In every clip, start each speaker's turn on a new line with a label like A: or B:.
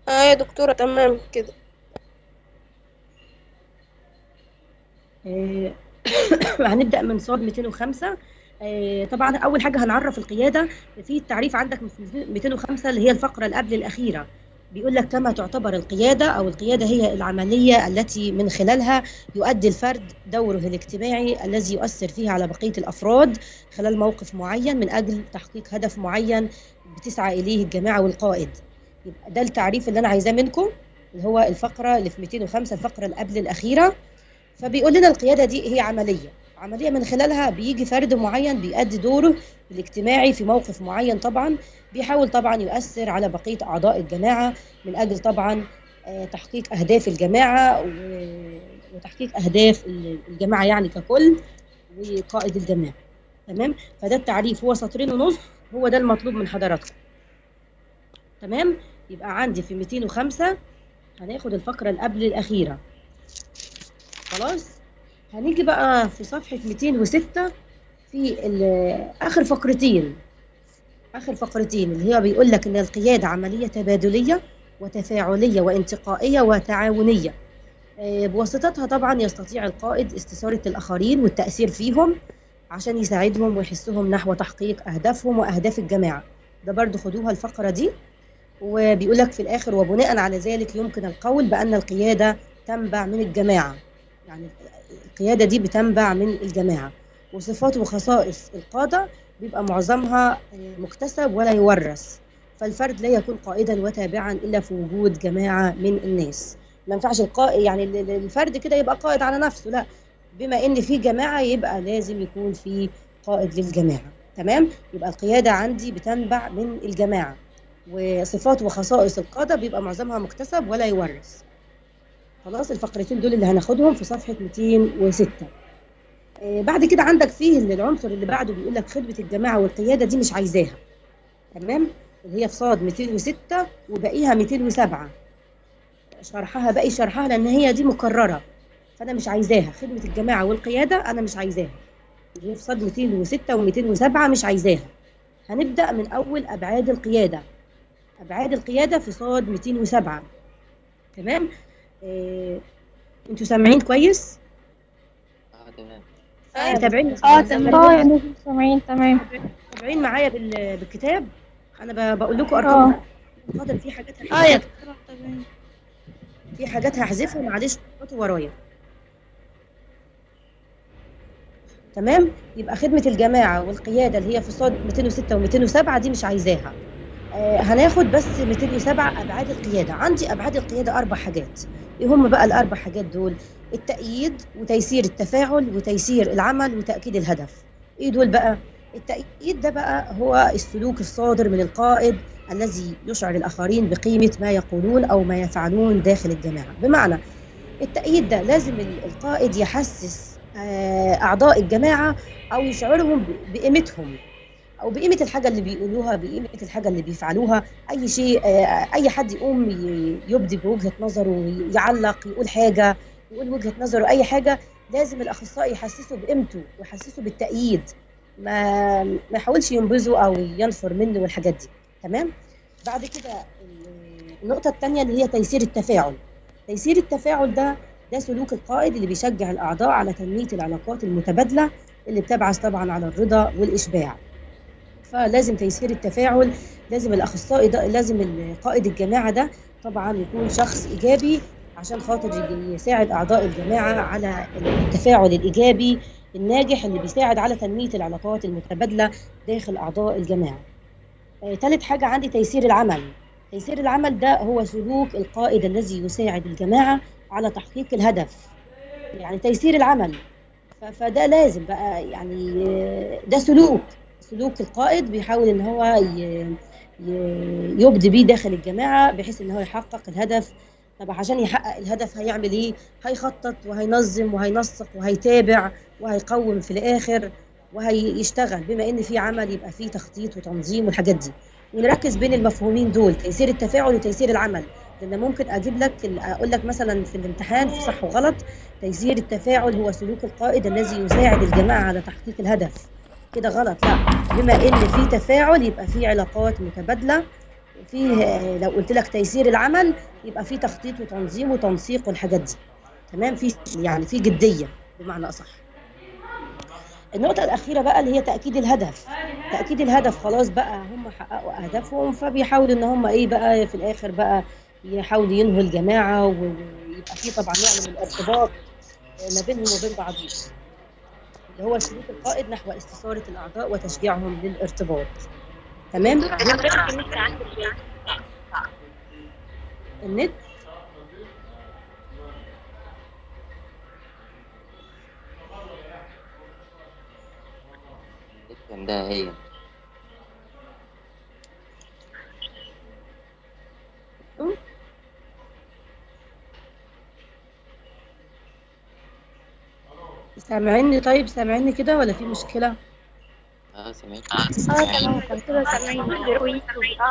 A: اه يا دكتورة تمام كده
B: آه، هنبدأ من صاد 205 آه، طبعا أول حاجة هنعرف القيادة في التعريف عندك في 205 اللي هي الفقرة اللي قبل الأخيرة بيقول لك كما تعتبر القيادة أو القيادة هي العملية التي من خلالها يؤدي الفرد دوره الاجتماعي الذي يؤثر فيه على بقية الأفراد خلال موقف معين من أجل تحقيق هدف معين بتسعى إليه الجماعة والقائد يبقى ده التعريف اللي أنا عايزاه منكم اللي هو الفقرة اللي في 205 الفقرة اللي قبل الأخيرة فبيقول لنا القيادة دي هي عملية عملية من خلالها بيجي فرد معين بيأدي دوره الاجتماعي في موقف معين طبعا بيحاول طبعا يؤثر على بقية أعضاء الجماعة من أجل طبعا آه، تحقيق أهداف الجماعة و- وتحقيق أهداف الجماعة يعني ككل وقائد الجماعة تمام فده التعريف هو سطرين ونص هو ده المطلوب من حضراتكم تمام يبقى عندي في 205 هناخد الفقرة اللي قبل الأخيرة خلاص هنيجي بقى في صفحة 206 في ال- آخر فقرتين آخر فقرتين اللي هي بيقول لك إن القيادة عملية تبادلية وتفاعلية وانتقائية وتعاونية آه، بواسطتها طبعا يستطيع القائد استثارة الآخرين والتأثير فيهم عشان يساعدهم ويحسهم نحو تحقيق أهدافهم وأهداف الجماعة ده برضو خدوها الفقرة دي وبيقول لك في الآخر وبناء على ذلك يمكن القول بأن القيادة تنبع من الجماعة يعني القيادة دي بتنبع من الجماعة وصفات وخصائص القادة بيبقى معظمها آه، مكتسب ولا يورث فالفرد لا يكون قائدا وتابعا إلا في وجود جماعة من الناس ما ينفعش القائد يعني ال- ال- الفرد كده يبقى قائد على نفسه لا بما ان في جماعة يبقى لازم يكون في قائد للجماعة تمام يبقى القيادة عندي بتنبع من الجماعة وصفات وخصائص القادة بيبقى معظمها مكتسب ولا يورث خلاص الفقرتين دول اللي هناخدهم في صفحة 206 آه، بعد كده عندك فيه اللي العنصر اللي بعده بيقول لك خدمة الجماعة والقيادة دي مش عايزاها تمام اللي هي في صاد 206 وباقيها 207 شرحها باقي شرحها لان هي دي مكررة فانا مش عايزاها خدمة الجماعة والقيادة انا مش عايزاها اللي هي في صاد 206 و207 مش عايزاها هنبدأ من اول ابعاد القيادة ابعاد القيادة في صاد 207 تمام آه، انتوا سامعين كويس
C: اه تمام
A: آه، متابعين
D: اه تمام اه يعني سامعين تمام
B: متابعين معايا بال- بالكتاب انا ب- بقول لكم ارقام خاطر في حاجات
A: اه يا
B: هحذفها
A: دكتورة تمام
B: في حاجات هحذفها معلش خطوا ورايا تمام يبقى خدمة الجماعة والقيادة اللي هي في صاد 206 و207 دي مش عايزاها آه هناخد بس 207 أبعاد القيادة عندي أبعاد القيادة أربع حاجات إيه هم بقى الأربع حاجات دول التأييد وتيسير التفاعل وتيسير العمل وتأكيد الهدف إيه دول بقى التأييد ده بقى هو السلوك الصادر من القائد الذي يشعر الآخرين بقيمة ما يقولون أو ما يفعلون داخل الجماعة بمعنى التأييد ده لازم ال- القائد يحسس آه، أعضاء الجماعة أو يشعرهم ب- بقيمتهم أو بقيمة الحاجة اللي بيقولوها بقيمة الحاجة اللي بيفعلوها أي شيء آه، أي حد يقوم ي- يبدي بوجهة نظره يعلق يقول حاجة يقول وجهة نظره أي حاجة لازم الأخصائي يحسسه بقيمته ويحسسه بالتأييد ما ما يحاولش ينبذه أو ينفر منه والحاجات دي تمام بعد كده ال- النقطة الثانية اللي هي تيسير التفاعل تيسير التفاعل ده ده سلوك القائد اللي بيشجع الأعضاء على تنمية العلاقات المتبادلة اللي بتبعث طبعا على الرضا والإشباع فلازم تيسير التفاعل لازم الأخصائي ده لازم قائد الجماعة ده طبعا يكون شخص إيجابي عشان خاطر يجي- يساعد أعضاء الجماعة على التفاعل الإيجابي الناجح اللي بيساعد على تنمية العلاقات المتبادلة داخل أعضاء الجماعة آه، تالت حاجة عندي تيسير العمل تيسير العمل ده هو سلوك القائد الذي يساعد الجماعة على تحقيق الهدف يعني تيسير العمل ف- فده لازم بقى يعني آه، ده سلوك سلوك القائد بيحاول ان هو ي- ي- يبدي بيه داخل الجماعة بحيث ان هو يحقق الهدف طب عشان يحقق الهدف هيعمل ايه هيخطط وهينظم وهينسق وهيتابع وهيقوم في الاخر وهيشتغل بما ان في عمل يبقى فيه تخطيط وتنظيم والحاجات دي ونركز بين المفهومين دول تيسير التفاعل وتيسير العمل لان ممكن اجيب لك اقول لك مثلا في الامتحان في صح وغلط تيسير التفاعل هو سلوك القائد الذي يساعد الجماعه على تحقيق الهدف كده غلط لا بما ان في تفاعل يبقى في علاقات متبادله فيه آه، لو قلت لك تيسير العمل يبقى فيه تخطيط وتنظيم وتنسيق والحاجات دي تمام في يعني في جديه بمعنى اصح النقطة الأخيرة بقى اللي هي تأكيد الهدف تأكيد الهدف خلاص بقى هم حققوا أهدافهم فبيحاولوا إن هم إيه بقى في الآخر بقى يحاولوا ينهوا الجماعة و- ويبقى في طبعا نوع من الارتباط ما بينهم وبين بعضهم اللي هو سلوك القائد نحو استثارة الأعضاء وتشجيعهم للارتباط تمام النت
C: عندها هي
B: سامعيني طيب سامعيني كده ولا في مشكلة
C: اه سمعت
D: اه تمام دكتورة سامعين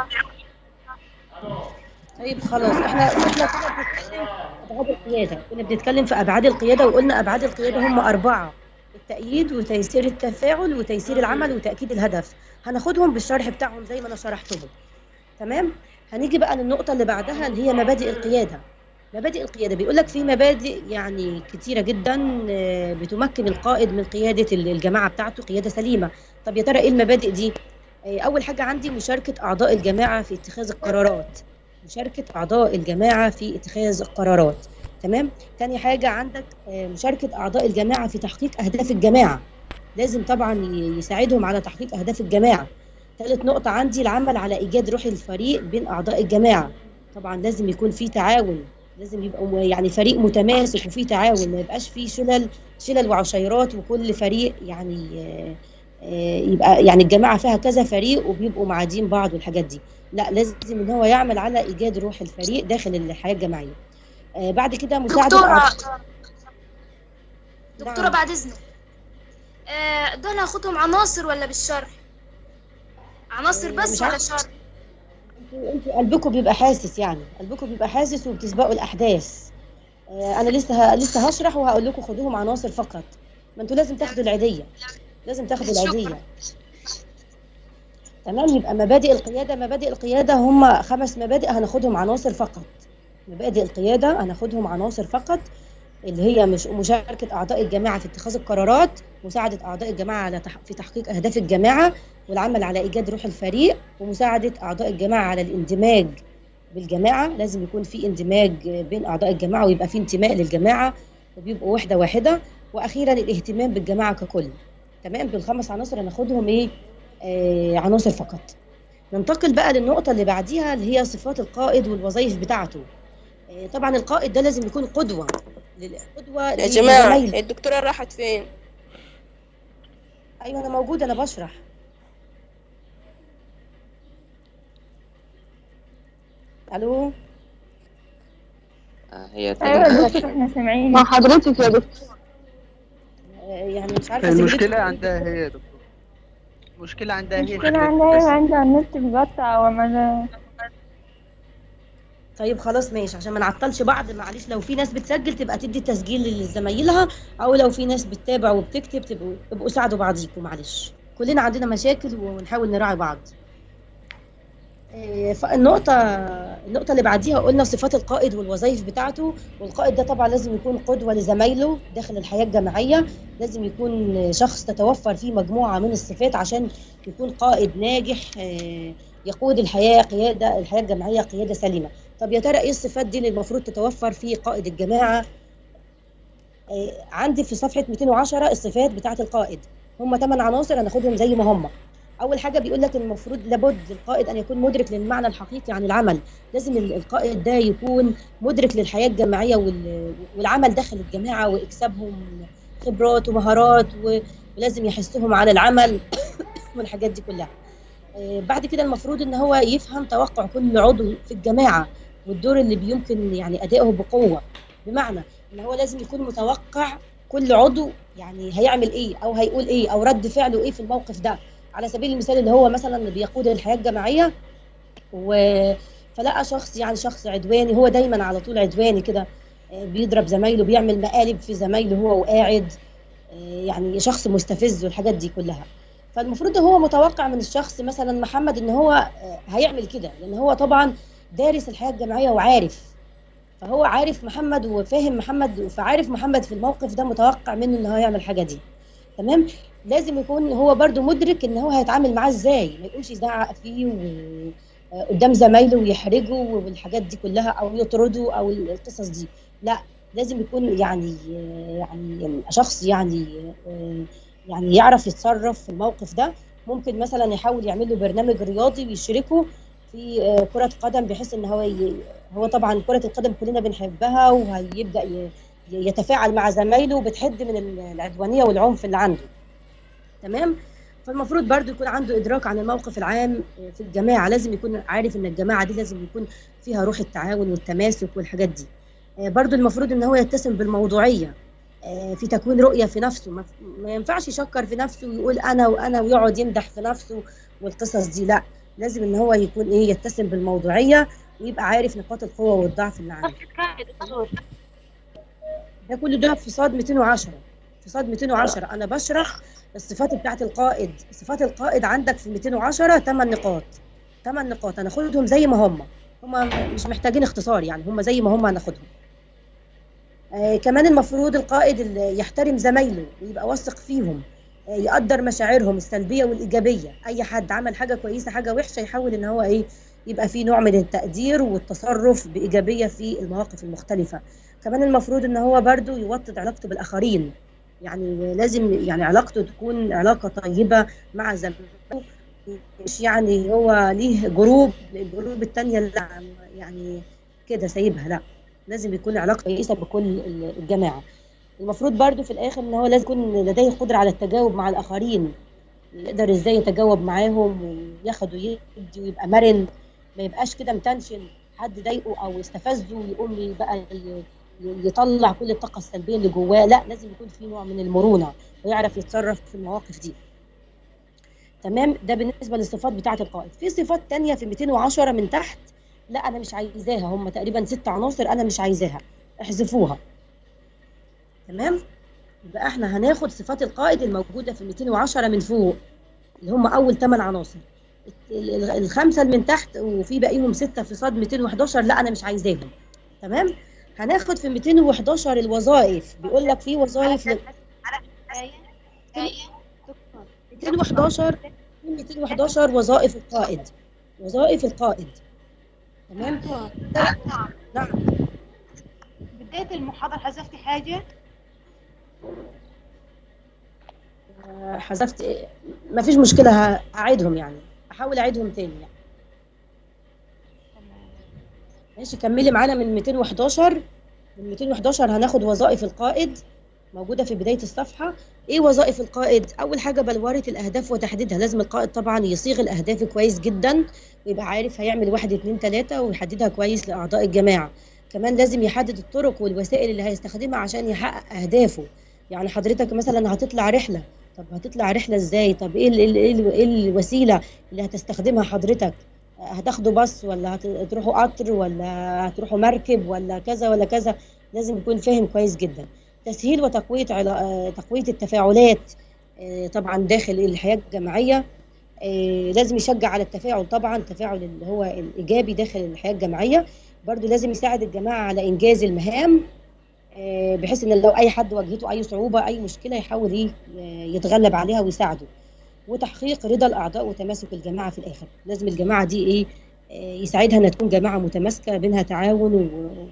B: طيب خلاص احنا احنا كده بنتكلم في ابعاد القياده كنا بنتكلم في ابعاد القياده وقلنا ابعاد القياده هم اربعه التأييد وتيسير التفاعل وتيسير العمل وتأكيد الهدف هناخدهم بالشرح بتاعهم زي ما انا شرحتهم تمام هنيجي بقى للنقطه اللي بعدها اللي هي مبادئ القياده مبادئ القياده بيقول لك في مبادئ يعني كتيره جدا آه، بتمكن القائد من قياده الجماعه بتاعته قياده سليمه طب يا ترى ايه المبادئ دي آه، اول حاجه عندي مشاركه اعضاء الجماعه في اتخاذ القرارات مشاركة أعضاء الجماعة في اتخاذ القرارات تمام تاني حاجة عندك آه، مشاركة أعضاء الجماعة في تحقيق أهداف الجماعة لازم طبعا ي- يساعدهم على تحقيق أهداف الجماعة ثالث نقطة عندي العمل على إيجاد روح الفريق بين أعضاء الجماعة طبعا لازم يكون في تعاون لازم يبقى م- يعني فريق متماسك وفي تعاون ما يبقاش في شلل شلل وعشيرات وكل فريق يعني آه، آه، يبقى يعني الجماعة فيها كذا فريق وبيبقوا معادين بعض والحاجات دي لا لازم ان هو يعمل على ايجاد روح الفريق داخل الحياه الجماعيه آه بعد كده مساعده
E: دكتورة
B: الأعضاء.
E: دكتورة
B: نعم.
E: بعد إذنك آه، دول هاخدهم عناصر ولا بالشرح؟ عناصر
B: آه،
E: بس
B: مش
E: ولا
B: عارف.
E: شرح؟
B: انتوا انتوا قلبكم بيبقى حاسس يعني قلبكم بيبقى حاسس وبتسبقوا الاحداث آه انا لسه ه... لسه هشرح وهقول لكم خدوهم عناصر فقط ما انتوا لازم تاخدوا العيديه لازم تاخدوا
E: شكراً.
B: العيديه تمام يبقى مبادئ القياده مبادئ القياده هم خمس مبادئ هناخدهم عناصر فقط مبادئ القياده هناخدهم عناصر فقط اللي هي مش مشاركه اعضاء الجماعه في اتخاذ القرارات مساعده اعضاء الجماعه على تح... في تحقيق اهداف الجماعه والعمل على ايجاد روح الفريق ومساعده اعضاء الجماعه على الاندماج بالجماعه لازم يكون في اندماج بين اعضاء الجماعه ويبقى في انتماء للجماعه وبيبقوا وحده واحده واخيرا الاهتمام بالجماعه ككل تمام دول خمس عناصر هناخدهم ايه آه عناصر فقط ننتقل بقى للنقطه اللي بعديها اللي هي صفات القائد والوظائف بتاعته آه طبعا القائد ده لازم يكون قدوه لل- قدوه
A: يا جماعة
B: لزمايله.
A: الدكتورة راحت فين؟
B: ايوه انا موجوده انا بشرح الو
C: آه هي
D: ايوه
C: تمام.
D: دكتور احنا سامعين
F: مع حضرتك يا دكتور
B: آه، يعني مش عارفه
G: المشكلة
B: زميلتكم-
G: عندها هي يا دكتور المشكلة عندها هي
D: مشكلة
G: خلي
D: عندها
G: بس
D: عندها النت مقطع وما
B: طيب خلاص ماشي عشان ما نعطلش بعض معلش لو في ناس بتسجل تبقى تدي التسجيل لزمايلها او لو في ناس بتتابع وبتكتب تبقوا تبقوا ساعدوا بعضيكم معلش كلنا عندنا مشاكل ونحاول نراعي بعض آه، فالنقطة النقطة اللي بعديها قلنا صفات القائد والوظائف بتاعته والقائد ده طبعا لازم يكون قدوة لزمايله داخل الحياة الجماعية لازم يكون شخص تتوفر فيه مجموعة من الصفات عشان يكون قائد ناجح آه، يقود الحياة قيادة الحياة الجماعية قيادة سليمة طب يا ترى ايه الصفات دي اللي المفروض تتوفر في قائد الجماعة آه، عندي في صفحة 210 الصفات بتاعة القائد هم ثمان عناصر هناخدهم زي ما هم اول حاجه بيقول لك المفروض لابد للقائد ان يكون مدرك للمعنى الحقيقي عن العمل لازم ال- القائد ده يكون مدرك للحياه الجماعيه وال- والعمل داخل الجماعه واكسابهم خبرات ومهارات و- ولازم يحثهم على العمل والحاجات دي كلها آه، بعد كده المفروض ان هو يفهم توقع كل عضو في الجماعه والدور اللي بيمكن يعني ادائه بقوه بمعنى ان هو لازم يكون متوقع كل عضو يعني هيعمل ايه او هيقول ايه او رد فعله ايه في الموقف ده على سبيل المثال اللي هو مثلا اللي بيقود الحياه الجماعيه و فلقى شخص يعني شخص عدواني هو دايما على طول عدواني كده آه، بيضرب زمايله بيعمل مقالب في زمايله هو وقاعد آه، يعني شخص مستفز والحاجات دي كلها فالمفروض هو متوقع من الشخص مثلا محمد ان هو آه، هيعمل كده لان هو طبعا دارس الحياه الجامعيه وعارف فهو عارف محمد وفاهم محمد فعارف محمد في الموقف ده متوقع منه ان هو يعمل الحاجه دي تمام لازم يكون هو برضو مدرك ان هو هيتعامل معاه ازاي ما يقومش يزعق فيه و... آه، قدام زمايله ويحرجه والحاجات دي كلها او يطرده او القصص دي لا لازم يكون يعني يعني شخص يعني يعني يعرف يتصرف في الموقف ده ممكن مثلا يحاول يعمل له برنامج رياضي ويشركه في كرة قدم بحيث ان هو ي... هو طبعا كرة القدم كلنا بنحبها وهيبدأ ي... يتفاعل مع زمايله وبتحد من العدوانية والعنف اللي عنده تمام فالمفروض برضو يكون عنده ادراك عن الموقف العام في الجماعه لازم يكون عارف ان الجماعه دي لازم يكون فيها روح التعاون والتماسك والحاجات دي آه، برضو المفروض ان هو يتسم بالموضوعيه آه، في تكوين رؤيه في نفسه ما ما ينفعش يشكر في نفسه ويقول انا وانا ويقعد يمدح في نفسه والقصص دي لا لازم ان هو يكون ايه يتسم بالموضوعيه ويبقى عارف نقاط القوه والضعف اللي عنده ده كل ده في صاد 210 في صاد 210 انا بشرح الصفات بتاعت القائد صفات القائد عندك في 210 8 نقاط 8 نقاط هناخدهم زي ما هم هم مش محتاجين اختصار يعني هم زي ما هم هناخدهم آه كمان المفروض القائد اللي يحترم زمايله ويبقى واثق فيهم آه يقدر مشاعرهم السلبيه والايجابيه اي حد عمل حاجه كويسه حاجه وحشه يحاول ان هو ايه يبقى في نوع من التقدير والتصرف بايجابيه في المواقف المختلفه كمان المفروض ان هو برضو يوطد علاقته بالاخرين يعني لازم يعني علاقته تكون علاقه طيبه مع زمايله مش يعني هو ليه جروب الجروب التانية لا يعني كده سايبها لا لازم يكون علاقه كويسه بكل الجماعه المفروض برضو في الاخر ان هو لازم يكون لديه قدره على التجاوب مع الاخرين يقدر ازاي يتجاوب معاهم وياخد ويدي ويبقى مرن ما يبقاش كده متنشن حد ضايقه او استفزه ويقوم بقى يطلع كل الطاقه السلبيه اللي جواه لا لازم يكون في نوع من المرونه ويعرف يتصرف في المواقف دي تمام ده بالنسبه للصفات بتاعه القائد في صفات تانية في 210 من تحت لا انا مش عايزاها هم تقريبا ست عناصر انا مش عايزاها احذفوها تمام يبقى احنا هناخد صفات القائد الموجوده في 210 من فوق اللي هم اول 8 عناصر الخمسه اللي من تحت وفي باقيهم سته في صاد 211 لا انا مش عايزاهم تمام هناخد في 211 الوظائف بيقول لك في وظائف ل... 211 في 211 وظائف القائد وظائف القائد تمام نعم
F: بداية المحاضرة حذفتي حاجة؟
B: آه، حذفت ما فيش مشكلة هعيدهم يعني احاول اعيدهم تاني يعني ماشي كملي معانا من 211 من 211 هناخد وظائف القائد موجودة في بداية الصفحة ايه وظائف القائد اول حاجة بلورة الاهداف وتحديدها لازم القائد طبعا يصيغ الاهداف كويس جدا ويبقى عارف هيعمل واحد اتنين تلاتة ويحددها كويس لاعضاء الجماعة كمان لازم يحدد الطرق والوسائل اللي هيستخدمها عشان يحقق اهدافه يعني حضرتك مثلا هتطلع رحلة طب هتطلع رحلة ازاي طب ايه ال ايه, ال إيه الوسيلة اللي هتستخدمها حضرتك هتاخدوا باص ولا هتروحوا قطر ولا هتروحوا مركب ولا كذا ولا كذا لازم يكون فاهم كويس جدا تسهيل وتقوية علا... تقوية التفاعلات طبعا داخل الحياة الجماعية لازم يشجع على التفاعل طبعا التفاعل اللي هو الإيجابي داخل الحياة الجماعية برضو لازم يساعد الجماعة على إنجاز المهام بحيث ان لو اي حد واجهته اي صعوبه اي مشكله يحاول ايه يتغلب عليها ويساعده وتحقيق رضا الاعضاء وتماسك الجماعه في الاخر لازم الجماعه دي ايه يساعدها انها تكون جماعه متماسكه بينها تعاون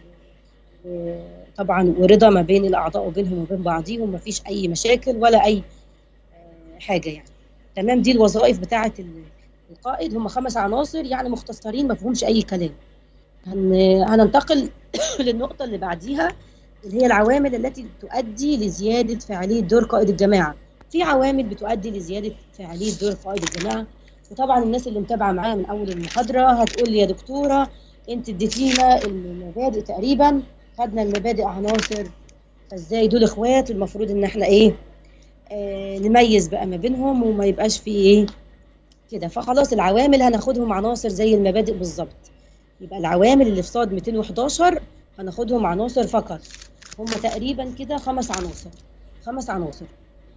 B: وطبعا ورضا ما بين الاعضاء وبينهم وبين بعضيهم ما فيش اي مشاكل ولا اي حاجه يعني تمام دي الوظائف بتاعه القائد هم خمس عناصر يعني مختصرين ما فيهمش اي كلام هننتقل للنقطه اللي بعديها اللي هي العوامل التي تؤدي لزيادة فاعلية دور قائد الجماعة في عوامل بتؤدي لزيادة فاعلية دور قائد الجماعة وطبعا الناس اللي متابعة معايا من أول المحاضرة هتقول لي يا دكتورة أنت اديتينا المبادئ تقريبا خدنا المبادئ عناصر فازاي دول اخوات المفروض ان احنا ايه آه نميز بقى ما بينهم وما يبقاش في ايه كده فخلاص العوامل هناخدهم عناصر زي المبادئ بالظبط يبقى العوامل اللي في صاد 211 هناخدهم عناصر فقط هم تقريبا كده خمس عناصر خمس عناصر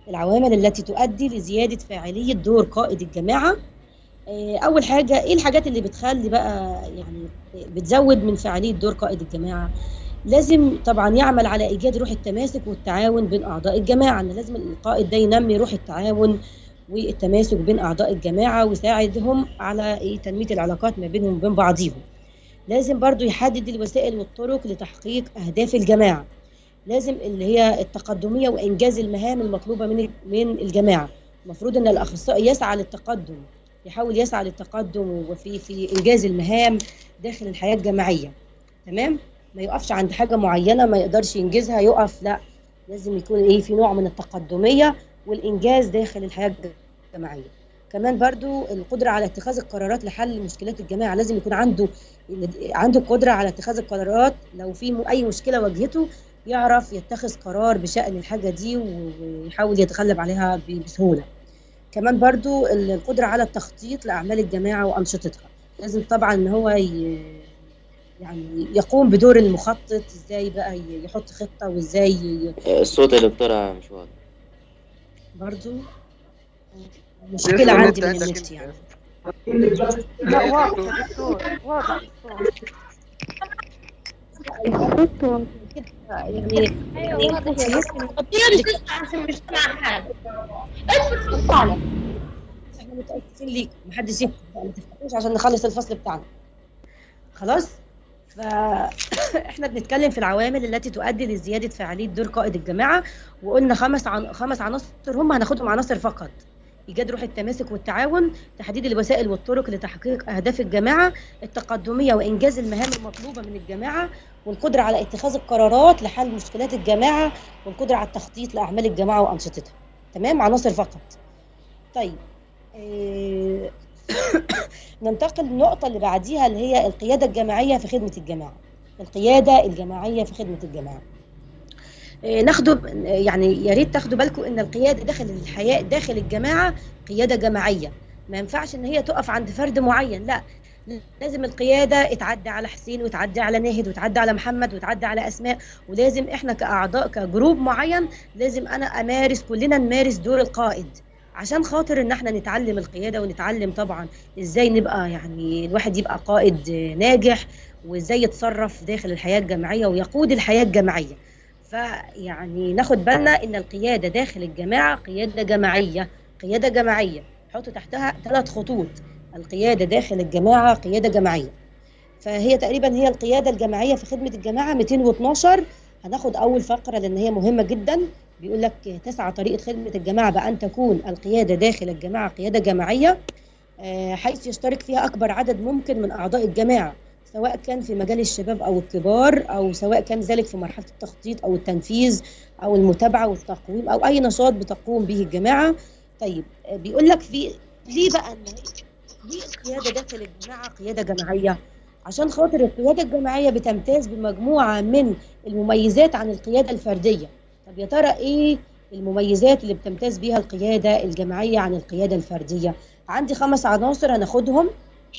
B: العوامل التي تؤدي لزيادة فاعلية دور قائد الجماعة آه، أول حاجة إيه الحاجات اللي بتخلي بقى يعني بتزود من فاعلية دور قائد الجماعة لازم طبعا يعمل على إيجاد روح التماسك والتعاون بين أعضاء الجماعة إن لازم القائد ده ينمي روح التعاون والتماسك بين أعضاء الجماعة ويساعدهم على إيه تنمية العلاقات ما بينهم وبين بعضهم لازم برضو يحدد الوسائل والطرق لتحقيق أهداف الجماعة لازم اللي هي التقدمية وإنجاز المهام المطلوبة من من الجماعة المفروض إن الأخصائي يسعى للتقدم يحاول يسعى للتقدم وفي في إنجاز المهام داخل الحياة الجماعية تمام ما يقفش عند حاجة معينة ما يقدرش ينجزها يقف لا لازم يكون إيه في نوع من التقدمية والإنجاز داخل الحياة الجماعية كمان برضو القدرة على اتخاذ القرارات لحل مشكلات الجماعة لازم يكون عنده عنده القدرة على اتخاذ القرارات لو في م- أي مشكلة واجهته يعرف يتخذ قرار بشأن الحاجة دي ويحاول يتغلب عليها ب- بسهولة كمان برضو ال- القدرة على التخطيط لأعمال الجماعة وأنشطتها لازم طبعا إن هو ي... يعني يقوم بدور المخطط ازاي بقى ي- يحط خطة وازاي ي-
C: الصوت يا دكتورة مش واضح
B: برضو مشكلة عندي من النت يعني
D: لا واضح يا دكتور واضح الصوت
B: يعني
E: ايوه واضح يا دكتور
B: احنا متأسفين ليك محدش يفتح بقى، ما تفتحوش عشان نخلص الفصل بتاعنا خلاص فاحنا بنتكلم في العوامل التي تؤدي لزياده فاعليه دور قائد الجماعه وقلنا خمس عن... خمس عناصر هم هناخدهم عناصر فقط ايجاد روح التماسك والتعاون تحديد الوسائل والطرق لتحقيق اهداف الجماعه التقدميه وانجاز المهام المطلوبه من الجماعه والقدره على اتخاذ القرارات لحل مشكلات الجماعه والقدره على التخطيط لاعمال الجماعه وانشطتها تمام عناصر فقط طيب آه، ننتقل للنقطة اللي بعديها اللي هي القيادة الجماعية في خدمة الجماعة القيادة الجماعية في خدمة الجماعة آه، ناخدوا يعني يا ريت تاخدوا بالكم ان القيادة داخل الحياة داخل الجماعة قيادة جماعية ما ينفعش ان هي تقف عند فرد معين لا لازم القيادة اتعدى على حسين وتعدي على ناهد وتعدي على محمد وتعدي على أسماء ولازم احنا كأعضاء كجروب معين لازم أنا أمارس كلنا نمارس دور القائد عشان خاطر ان احنا نتعلم القيادة ونتعلم طبعا ازاي نبقى يعني الواحد يبقى قائد ناجح وازاي يتصرف داخل الحياة الجماعية ويقود الحياة الجماعية فيعني ناخد بالنا ان القيادة داخل الجماعة قيادة جماعية قيادة جماعية حطوا تحتها ثلاث خطوط القيادة داخل الجماعة قيادة جماعية فهي تقريبا هي القيادة الجماعية في خدمة الجماعة 212 هناخد أول فقرة لأن هي مهمة جدا بيقول لك تسعى طريقة خدمة الجماعة بأن تكون القيادة داخل الجماعة قيادة جماعية آه، حيث يشترك فيها أكبر عدد ممكن من أعضاء الجماعة سواء كان في مجال الشباب أو الكبار أو سواء كان ذلك في مرحلة التخطيط أو التنفيذ أو المتابعة والتقويم أو أي نشاط بتقوم به الجماعة طيب آه، بيقول لك في ليه بقى إن ليه القيادة داخل الجماعة قيادة جماعية؟ عشان خاطر القيادة الجماعية بتمتاز بمجموعة من المميزات عن القيادة الفردية طب يا ترى ايه المميزات اللي بتمتاز بيها القيادة الجماعية عن القيادة الفردية عندي خمس عناصر هناخدهم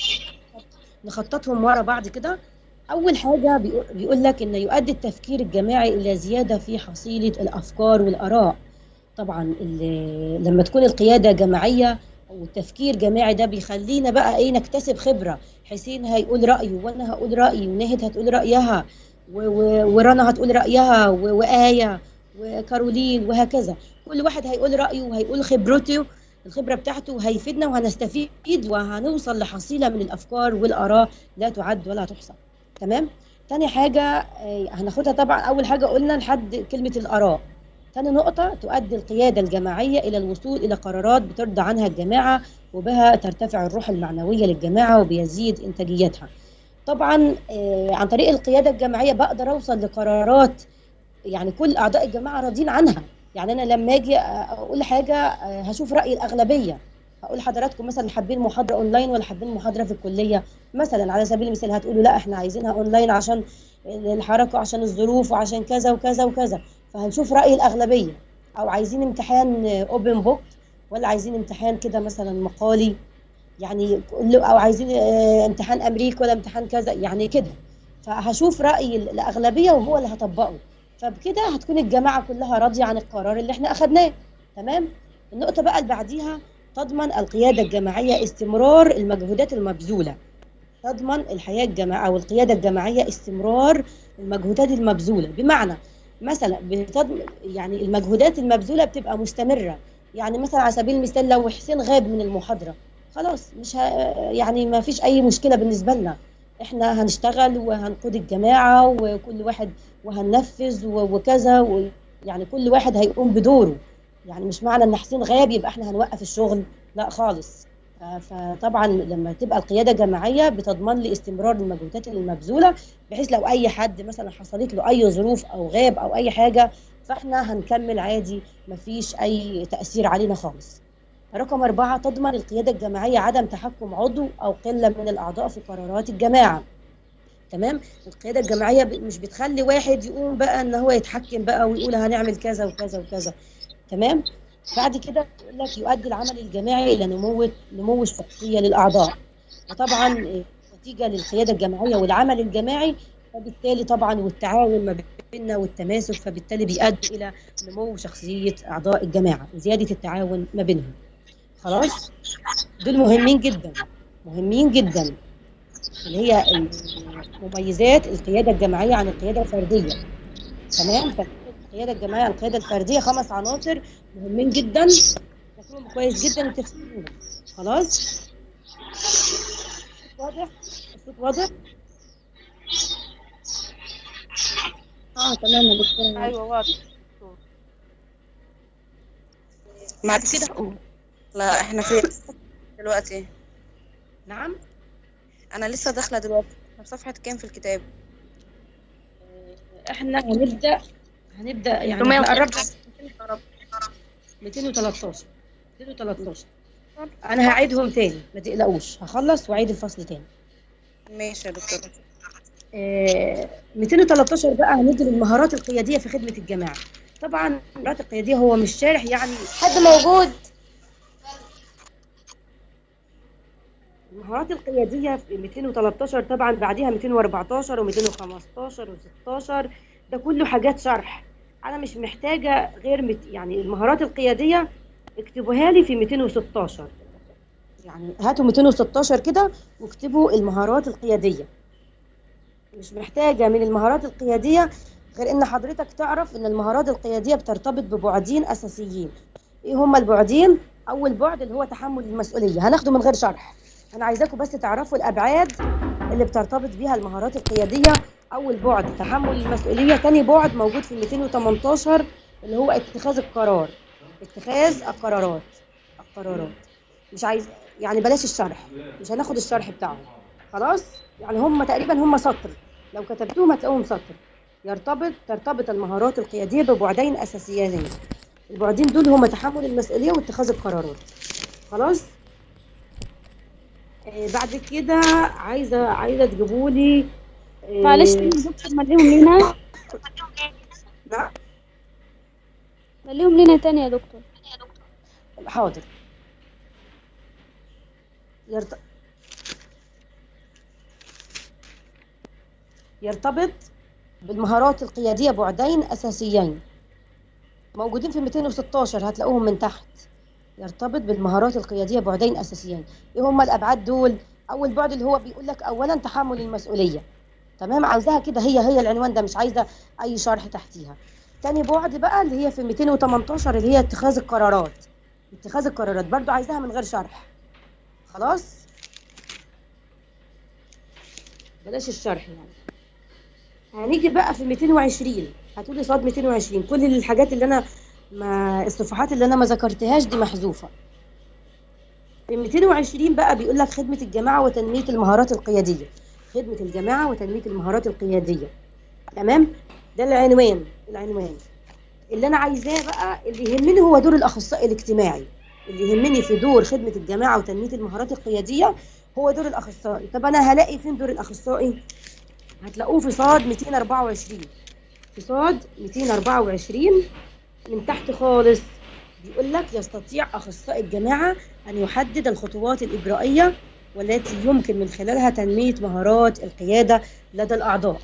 B: نخططهم ورا بعض كده أول حاجة بيقول- بيقول لك إن يؤدي التفكير الجماعي إلى زيادة في حصيلة الأفكار والآراء طبعا ال- لما تكون القيادة جماعية والتفكير جماعي ده بيخلينا بقى ايه نكتسب خبرة حسين هيقول رأيه وانا هقول رأيي وناهد هتقول رأيها و- و- ورنا هتقول رأيها و- وآية وكارولين وهكذا كل واحد هيقول رأيه وهيقول خبرته الخبرة بتاعته وهيفيدنا وهنستفيد وهنوصل لحصيلة من الأفكار والآراء لا تعد ولا تحصى تمام تاني حاجة آه، هناخدها طبعا أول حاجة قلنا لحد كلمة الآراء تاني نقطة تؤدي القيادة الجماعية إلى الوصول إلى قرارات بترضى عنها الجماعة وبها ترتفع الروح المعنوية للجماعة وبيزيد إنتاجيتها طبعا آه، عن طريق القيادة الجماعية بقدر أوصل لقرارات يعني كل أعضاء الجماعة راضيين عنها يعني أنا لما أجي أقول حاجة آه، هشوف رأي الأغلبية هقول لحضراتكم مثلا حابين محاضرة أونلاين ولا حابين محاضرة في الكلية مثلا على سبيل المثال هتقولوا لا احنا عايزينها أونلاين عشان الحركة وعشان الظروف وعشان كذا وكذا وكذا فهنشوف رأي الأغلبية أو عايزين امتحان أوبن بوك ولا عايزين امتحان كده مثلا مقالي يعني كله- أو عايزين آه، امتحان أمريكي ولا امتحان كذا يعني كده فهشوف رأي الأغلبية وهو اللي هطبقه فبكده هتكون الجماعة كلها راضية عن القرار اللي احنا أخدناه تمام النقطة بقى اللي بعديها تضمن القيادة الجماعية استمرار المجهودات المبذولة تضمن الحياة الجماعية أو القيادة الجماعية استمرار المجهودات المبذولة بمعنى مثلا بتضمن يعني المجهودات المبذولة بتبقى مستمرة يعني مثلا على سبيل المثال لو حسين غاب من المحاضرة خلاص مش ه... يعني ما فيش أي مشكلة بالنسبة لنا احنا هنشتغل وهنقود الجماعة وكل واحد وهننفذ و- وكذا و... يعني كل واحد هيقوم بدوره يعني مش معنى ان حسين غاب يبقى احنا هنوقف الشغل لا خالص ف- فطبعا لما تبقى القياده جماعيه بتضمن لي استمرار المجهودات المبذوله بحيث لو اي حد مثلا حصلت له اي ظروف او غاب او اي حاجه فاحنا هنكمل عادي مفيش اي تاثير علينا خالص رقم أربعة تضمن القيادة الجماعية عدم تحكم عضو أو قلة من الأعضاء في قرارات الجماعة تمام القيادة الجماعية ب- مش بتخلي واحد يقوم بقى ان هو يتحكم بقى ويقول هنعمل كذا وكذا وكذا تمام بعد كده يقول لك يؤدي العمل الجماعي الى نمو نمو الشخصيه للاعضاء وطبعا إيه، نتيجه للقياده الجماعيه والعمل الجماعي فبالتالي طبعا والتعاون ما بيننا والتماسك فبالتالي بيؤدي الى نمو شخصيه اعضاء الجماعه وزياده التعاون ما بينهم خلاص دول مهمين جدا مهمين جدا اللي هي مميزات القياده الجماعيه عن القياده الفرديه تمام القياده الجماعيه عن القياده الفرديه خمس عناصر مهمين جدا تفهمهم كويس جدا وتفهموهم خلاص واضح الصوت واضح اه تمام يا دكتوره
D: ايوه واضح
A: بعد كده لا احنا في دلوقتي
B: نعم
A: انا لسه داخله دلوقتي احنا في صفحه كام في الكتاب
B: احنا هنبدا هنبدا يعني
A: ثمانية
B: احنا قربنا
A: وخمسين.
B: 213 213 انا هعيدهم تاني ما تقلقوش هخلص واعيد الفصل تاني
A: ماشي يا دكتور
B: آه، 213 بقى هندي المهارات القياديه في خدمه الجماعه طبعا المهارات القياديه هو مش شارح يعني
E: حد موجود
B: المهارات القياديه في 213 طبعا بعديها 214 و215 و16 ده كله حاجات شرح انا مش محتاجه غير مت يعني المهارات القياديه اكتبوها لي في 216 يعني هاتوا 216 كده واكتبوا المهارات القياديه مش محتاجه من المهارات القياديه غير ان حضرتك تعرف ان المهارات القياديه بترتبط ببعدين اساسيين ايه هما البعدين اول بعد اللي هو تحمل المسؤوليه هناخده من غير شرح انا عايزاكم بس تعرفوا الابعاد اللي بترتبط بيها المهارات القياديه اول بعد تحمل المسؤوليه تاني بعد موجود في 218 اللي هو اتخاذ القرار اتخاذ القرارات القرارات مش عايز يعني بلاش الشرح مش هناخد الشرح بتاعهم خلاص يعني هم تقريبا هم سطر لو كتبتوهم هتلاقوهم سطر يرتبط ترتبط المهارات القياديه ببعدين اساسيين البعدين دول هم تحمل المسؤوليه واتخاذ القرارات خلاص آه بعد كده عايزه عايزه تجيبوا لي آه
H: معلش يا دكتور مليهم لينا
B: نعم
H: مليهم لينا تاني يا دكتور
B: حاضر يرت... يرتبط بالمهارات القيادية بعدين أساسيين موجودين في 216 هتلاقوهم من تحت يرتبط بالمهارات القيادية بعدين أساسيين إيه هما الأبعاد دول أول بعد اللي هو بيقول لك أولا تحمل المسؤولية تمام عايزاها كده هي هي العنوان ده مش عايزة أي شرح تحتيها تاني بعد بقى اللي هي في 218 اللي هي اتخاذ القرارات اتخاذ القرارات برضو عايزاها من غير شرح خلاص بلاش الشرح يعني هنيجي بقى في 220 هتقولي صاد 220 كل الحاجات اللي انا ما الصفحات اللي انا ما ذكرتهاش دي محذوفه في 220 بقى بيقول لك خدمه الجماعه وتنميه المهارات القياديه خدمه الجماعه وتنميه المهارات القياديه تمام ده العنوان العنوان اللي انا عايزاه بقى اللي يهمني هو دور الاخصائي الاجتماعي اللي يهمني في دور خدمه الجماعه وتنميه المهارات القياديه هو دور الاخصائي طب انا هلاقي فين دور الاخصائي هتلاقوه في صاد 224 في صاد 224 من تحت خالص بيقول لك يستطيع اخصائي الجماعه ان يحدد الخطوات الاجرائيه والتي يمكن من خلالها تنميه مهارات القياده لدى الاعضاء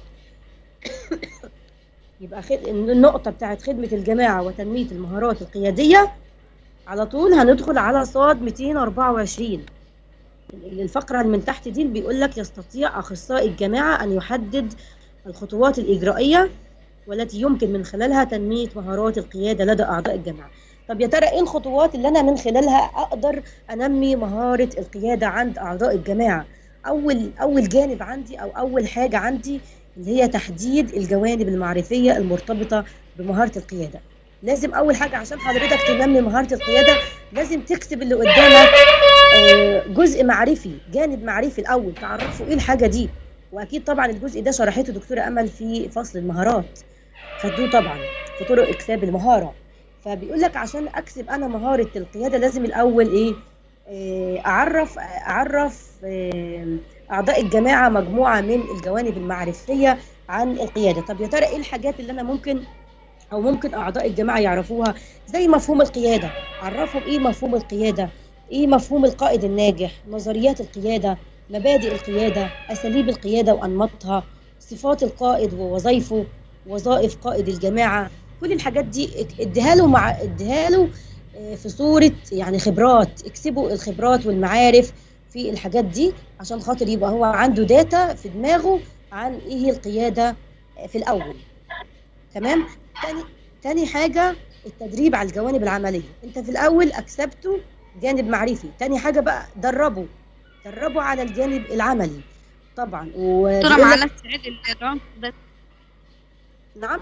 B: يبقى خد... النقطة بتاعت خدمة الجماعة وتنمية المهارات القيادية على طول هندخل على صاد 224 الفقرة اللي من تحت دي بيقول لك يستطيع أخصائي الجامعة أن يحدد الخطوات الإجرائية والتي يمكن من خلالها تنمية مهارات القيادة لدى أعضاء الجامعة طب يا ترى إيه الخطوات اللي أنا من خلالها أقدر أنمي مهارة القيادة عند أعضاء الجماعة أول أول جانب عندي أو أول حاجة عندي اللي هي تحديد الجوانب المعرفية المرتبطة بمهارة القيادة لازم أول حاجة عشان حضرتك تنمي مهارة القيادة لازم تكتب اللي قدامك آه، جزء معرفي جانب معرفي الأول تعرفه إيه الحاجة دي وأكيد طبعا الجزء ده شرحته دكتورة أمل في فصل المهارات خدوه طبعا في طرق إكساب المهارة فبيقول لك عشان أكسب أنا مهارة القيادة لازم الأول إيه آه، أعرف أعرف آه، أعضاء الجماعة مجموعة من الجوانب المعرفية عن القيادة طب يا ترى إيه الحاجات اللي أنا ممكن أو ممكن أعضاء الجماعة يعرفوها زي مفهوم القيادة عرفهم إيه مفهوم القيادة إيه مفهوم القائد الناجح نظريات القيادة مبادئ القيادة أساليب القيادة وأنماطها صفات القائد ووظائفه وظائف قائد الجماعة كل الحاجات دي اديها له مع اديها له آه، في صورة يعني خبرات اكسبوا الخبرات والمعارف في الحاجات دي عشان خاطر يبقى هو عنده داتا في دماغه عن ايه هي القيادة في الأول تمام تاني تاني حاجة التدريب على الجوانب العملية انت في الأول أكسبته جانب معرفي تاني حاجة بقى دربه دربه على الجانب العملي طبعا
H: دكتورة
B: وبيقول لك-
H: معلش عيد العنصر ده
B: نعم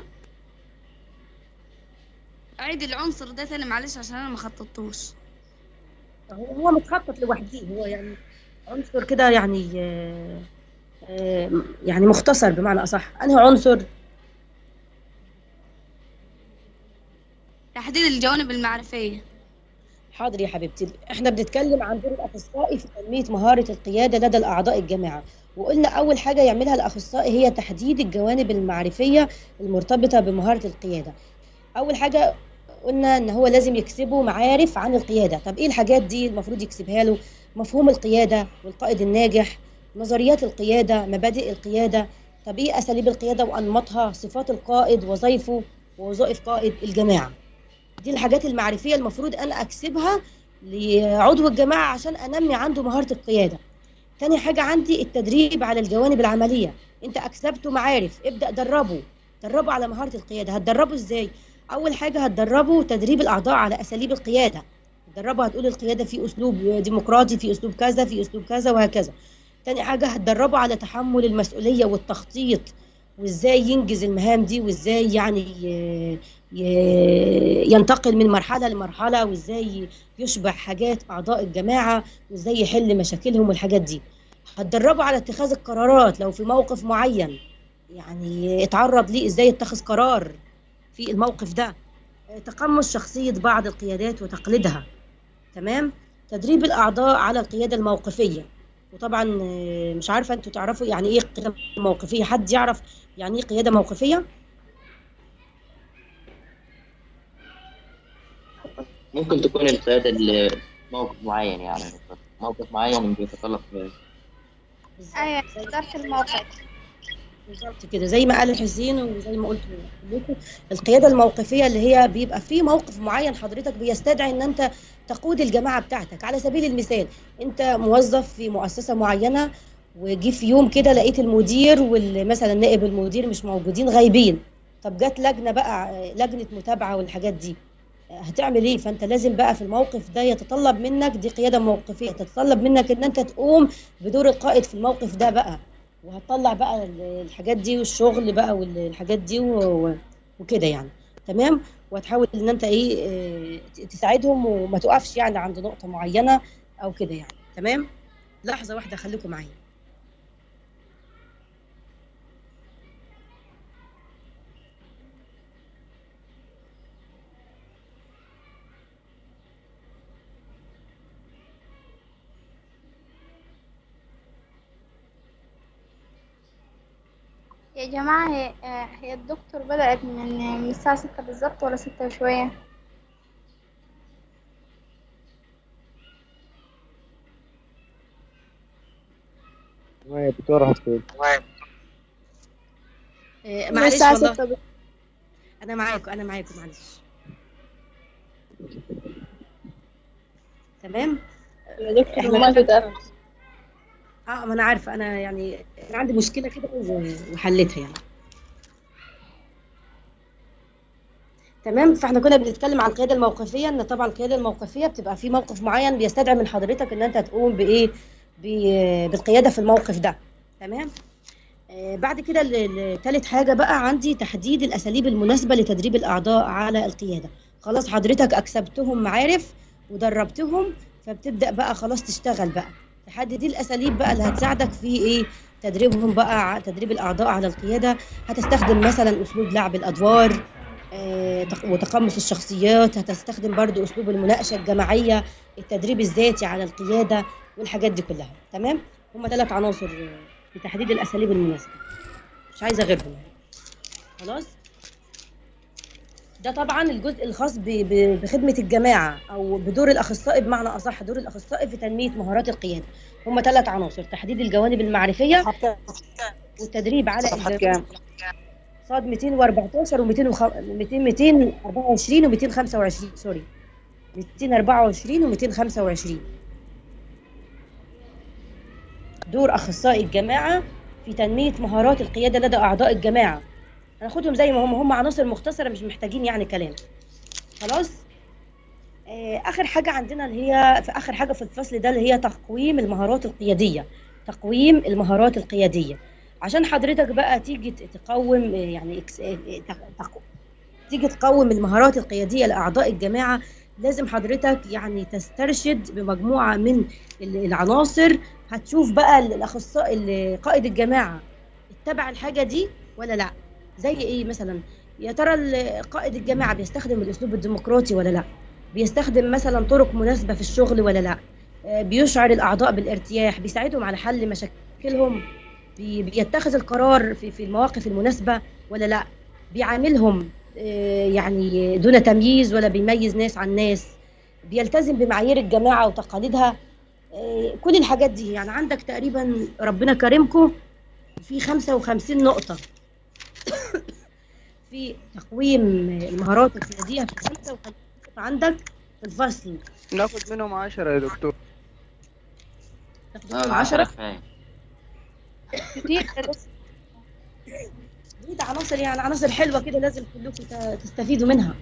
H: عيد العنصر ده تاني معلش عشان انا ما خططتوش
B: هو هو متخطط لوحده هو يعني عنصر كده يعني آه، آه، يعني مختصر بمعنى أصح أنهي عنصر
H: تحديد الجوانب المعرفية
B: حاضر يا حبيبتي احنا بنتكلم عن دور الاخصائي في تنميه مهاره القياده لدى الاعضاء الجامعه وقلنا اول حاجه يعملها الاخصائي هي تحديد الجوانب المعرفيه المرتبطه بمهاره القياده اول حاجه قلنا ان هو لازم يكسبه معارف عن القياده طب ايه الحاجات دي المفروض يكسبها له مفهوم القياده والقائد الناجح نظريات القياده مبادئ القياده طب ايه اساليب القياده وانماطها صفات القائد وظائفه ووظائف قائد الجماعه دي الحاجات المعرفيه المفروض انا اكسبها لعضو الجماعه عشان انمي عنده مهاره القياده تاني حاجه عندي التدريب على الجوانب العمليه انت اكسبته معارف ابدا دربه دربه على مهاره القياده هتدربه ازاي اول حاجه هتدربه تدريب الاعضاء على اساليب القياده تدربه هتقول القياده في اسلوب ديمقراطي في اسلوب كذا في اسلوب كذا وهكذا تاني حاجه هتدربه على تحمل المسؤوليه والتخطيط وازاي ينجز المهام دي وازاي يعني ي- ي- ينتقل من مرحله لمرحله وازاي يشبع حاجات اعضاء الجماعه وازاي يحل مشاكلهم والحاجات دي هتدربه على اتخاذ القرارات لو في موقف معين يعني اتعرض ليه ازاي يتخذ قرار في الموقف ده تقمص شخصيه بعض القيادات وتقليدها تمام تدريب الاعضاء على القياده الموقفيه وطبعا آه، مش عارفه انتوا تعرفوا يعني ايه قياده موقفيه حد يعرف يعني ايه قياده موقفيه
C: ممكن تكون القيادة اللي موقف معين يعني يا دكتور. موقف معين بيتطلب قيادة.
F: ايوه إدارة الموقف
B: بالظبط كده زي ما قال حسين وزي ما قلت لكم القياده الموقفيه اللي هي بيبقى في موقف معين حضرتك بيستدعي ان انت تقود الجماعه بتاعتك على سبيل المثال انت موظف في مؤسسه معينه وجي في يوم كده لقيت المدير ومثلا نائب المدير مش موجودين غايبين طب جت لجنه بقى لجنه متابعه والحاجات دي هتعمل ايه فانت لازم بقى في الموقف ده يتطلب منك دي قياده موقفيه تتطلب منك ان انت تقوم بدور القائد في الموقف ده بقى وهتطلع بقى ال- الحاجات دي والشغل بقى والحاجات دي و- و- وكده يعني تمام وتحاول ان انت ايه آه، تساعدهم وما تقفش يعني عند نقطه معينه او كده يعني تمام لحظه واحده خليكم معايا
D: يا جماعة هي, آه، هي الدكتور بدأت من من الساعة ستة بالظبط ولا ستة وشوية
I: ما يا دكتورة هتقول
B: آه،
D: من
B: معلش
D: الساعة
B: والله
D: ستة بالظبط.
B: انا معاكم انا معاكم معلش تمام
F: يا دكتور
B: إحنا
F: المايك
B: كده-
F: اتقفل
B: اه ما انا عارفه انا يعني كان عندي مشكله كده و- وحليتها يعني تمام فاحنا كنا بنتكلم عن القياده الموقفيه ان طبعا القياده الموقفيه بتبقى في موقف معين بيستدعي من حضرتك ان انت تقوم بايه ب- بالقياده في الموقف ده تمام آه بعد كده ثالث حاجه بقى عندي تحديد الاساليب المناسبه لتدريب الاعضاء على القياده خلاص حضرتك اكسبتهم معارف ودربتهم فبتبدا بقى خلاص تشتغل بقى تحدد دي الاساليب بقى اللي هتساعدك في ايه تدريبهم بقى ع- تدريب الاعضاء على القياده هتستخدم مثلا اسلوب لعب الادوار آه، تق- وتقمص الشخصيات هتستخدم برضو اسلوب المناقشه الجماعيه التدريب الذاتي على القياده والحاجات دي كلها تمام هم ثلاث عناصر آه، لتحديد الاساليب المناسبه مش عايزه غيرهم يعني. خلاص ده طبعا الجزء الخاص ب- ب- بخدمه الجماعه او بدور الاخصائي بمعنى اصح دور الاخصائي في تنميه مهارات القياده هم ثلاث عناصر تحديد الجوانب المعرفيه والتدريب على
G: صفحة
B: الجوانب-
G: كام؟
B: صاد 214 و 224 و 225 سوري 224 و 225 دور اخصائي الجماعه في تنميه مهارات القياده لدى اعضاء الجماعه هناخدهم زي ما هم هم عناصر مختصره مش محتاجين يعني كلام خلاص آه، اخر حاجه عندنا اللي هي في اخر حاجه في الفصل ده اللي هي تقويم المهارات القياديه تقويم المهارات القياديه عشان حضرتك بقى تيجي ت- تقوم آه، يعني إكس- آه، آه، تق- تق- تيجي تقوم المهارات القياديه لاعضاء الجماعه لازم حضرتك يعني تسترشد بمجموعه من ال- العناصر هتشوف بقى ال- الاخصائي ال- قائد الجماعه اتبع الحاجه دي ولا لا زي ايه مثلا يا ترى ال- قائد الجماعه بيستخدم الاسلوب الديمقراطي ولا لا بيستخدم مثلا طرق مناسبه في الشغل ولا لا آه، بيشعر الاعضاء بالارتياح بيساعدهم على حل مشاكلهم بي- بيتخذ القرار في في المواقف المناسبه ولا لا بيعاملهم آه، يعني دون تمييز ولا بيميز ناس عن ناس بيلتزم بمعايير الجماعه وتقاليدها آه، كل الحاجات دي يعني عندك تقريبا ربنا كرمكم في 55 نقطه في تقويم المهارات القياديه في 55 نقطه عندك في الفصل
G: ناخد منهم عشرة يا دكتور
B: تاخدوا
C: اه
B: منهم
C: العشرة
B: 10
C: كفاية
F: كتير ده لسه
B: دي ده عناصر يعني عناصر حلوه كده لازم كلكم ت- تستفيدوا منها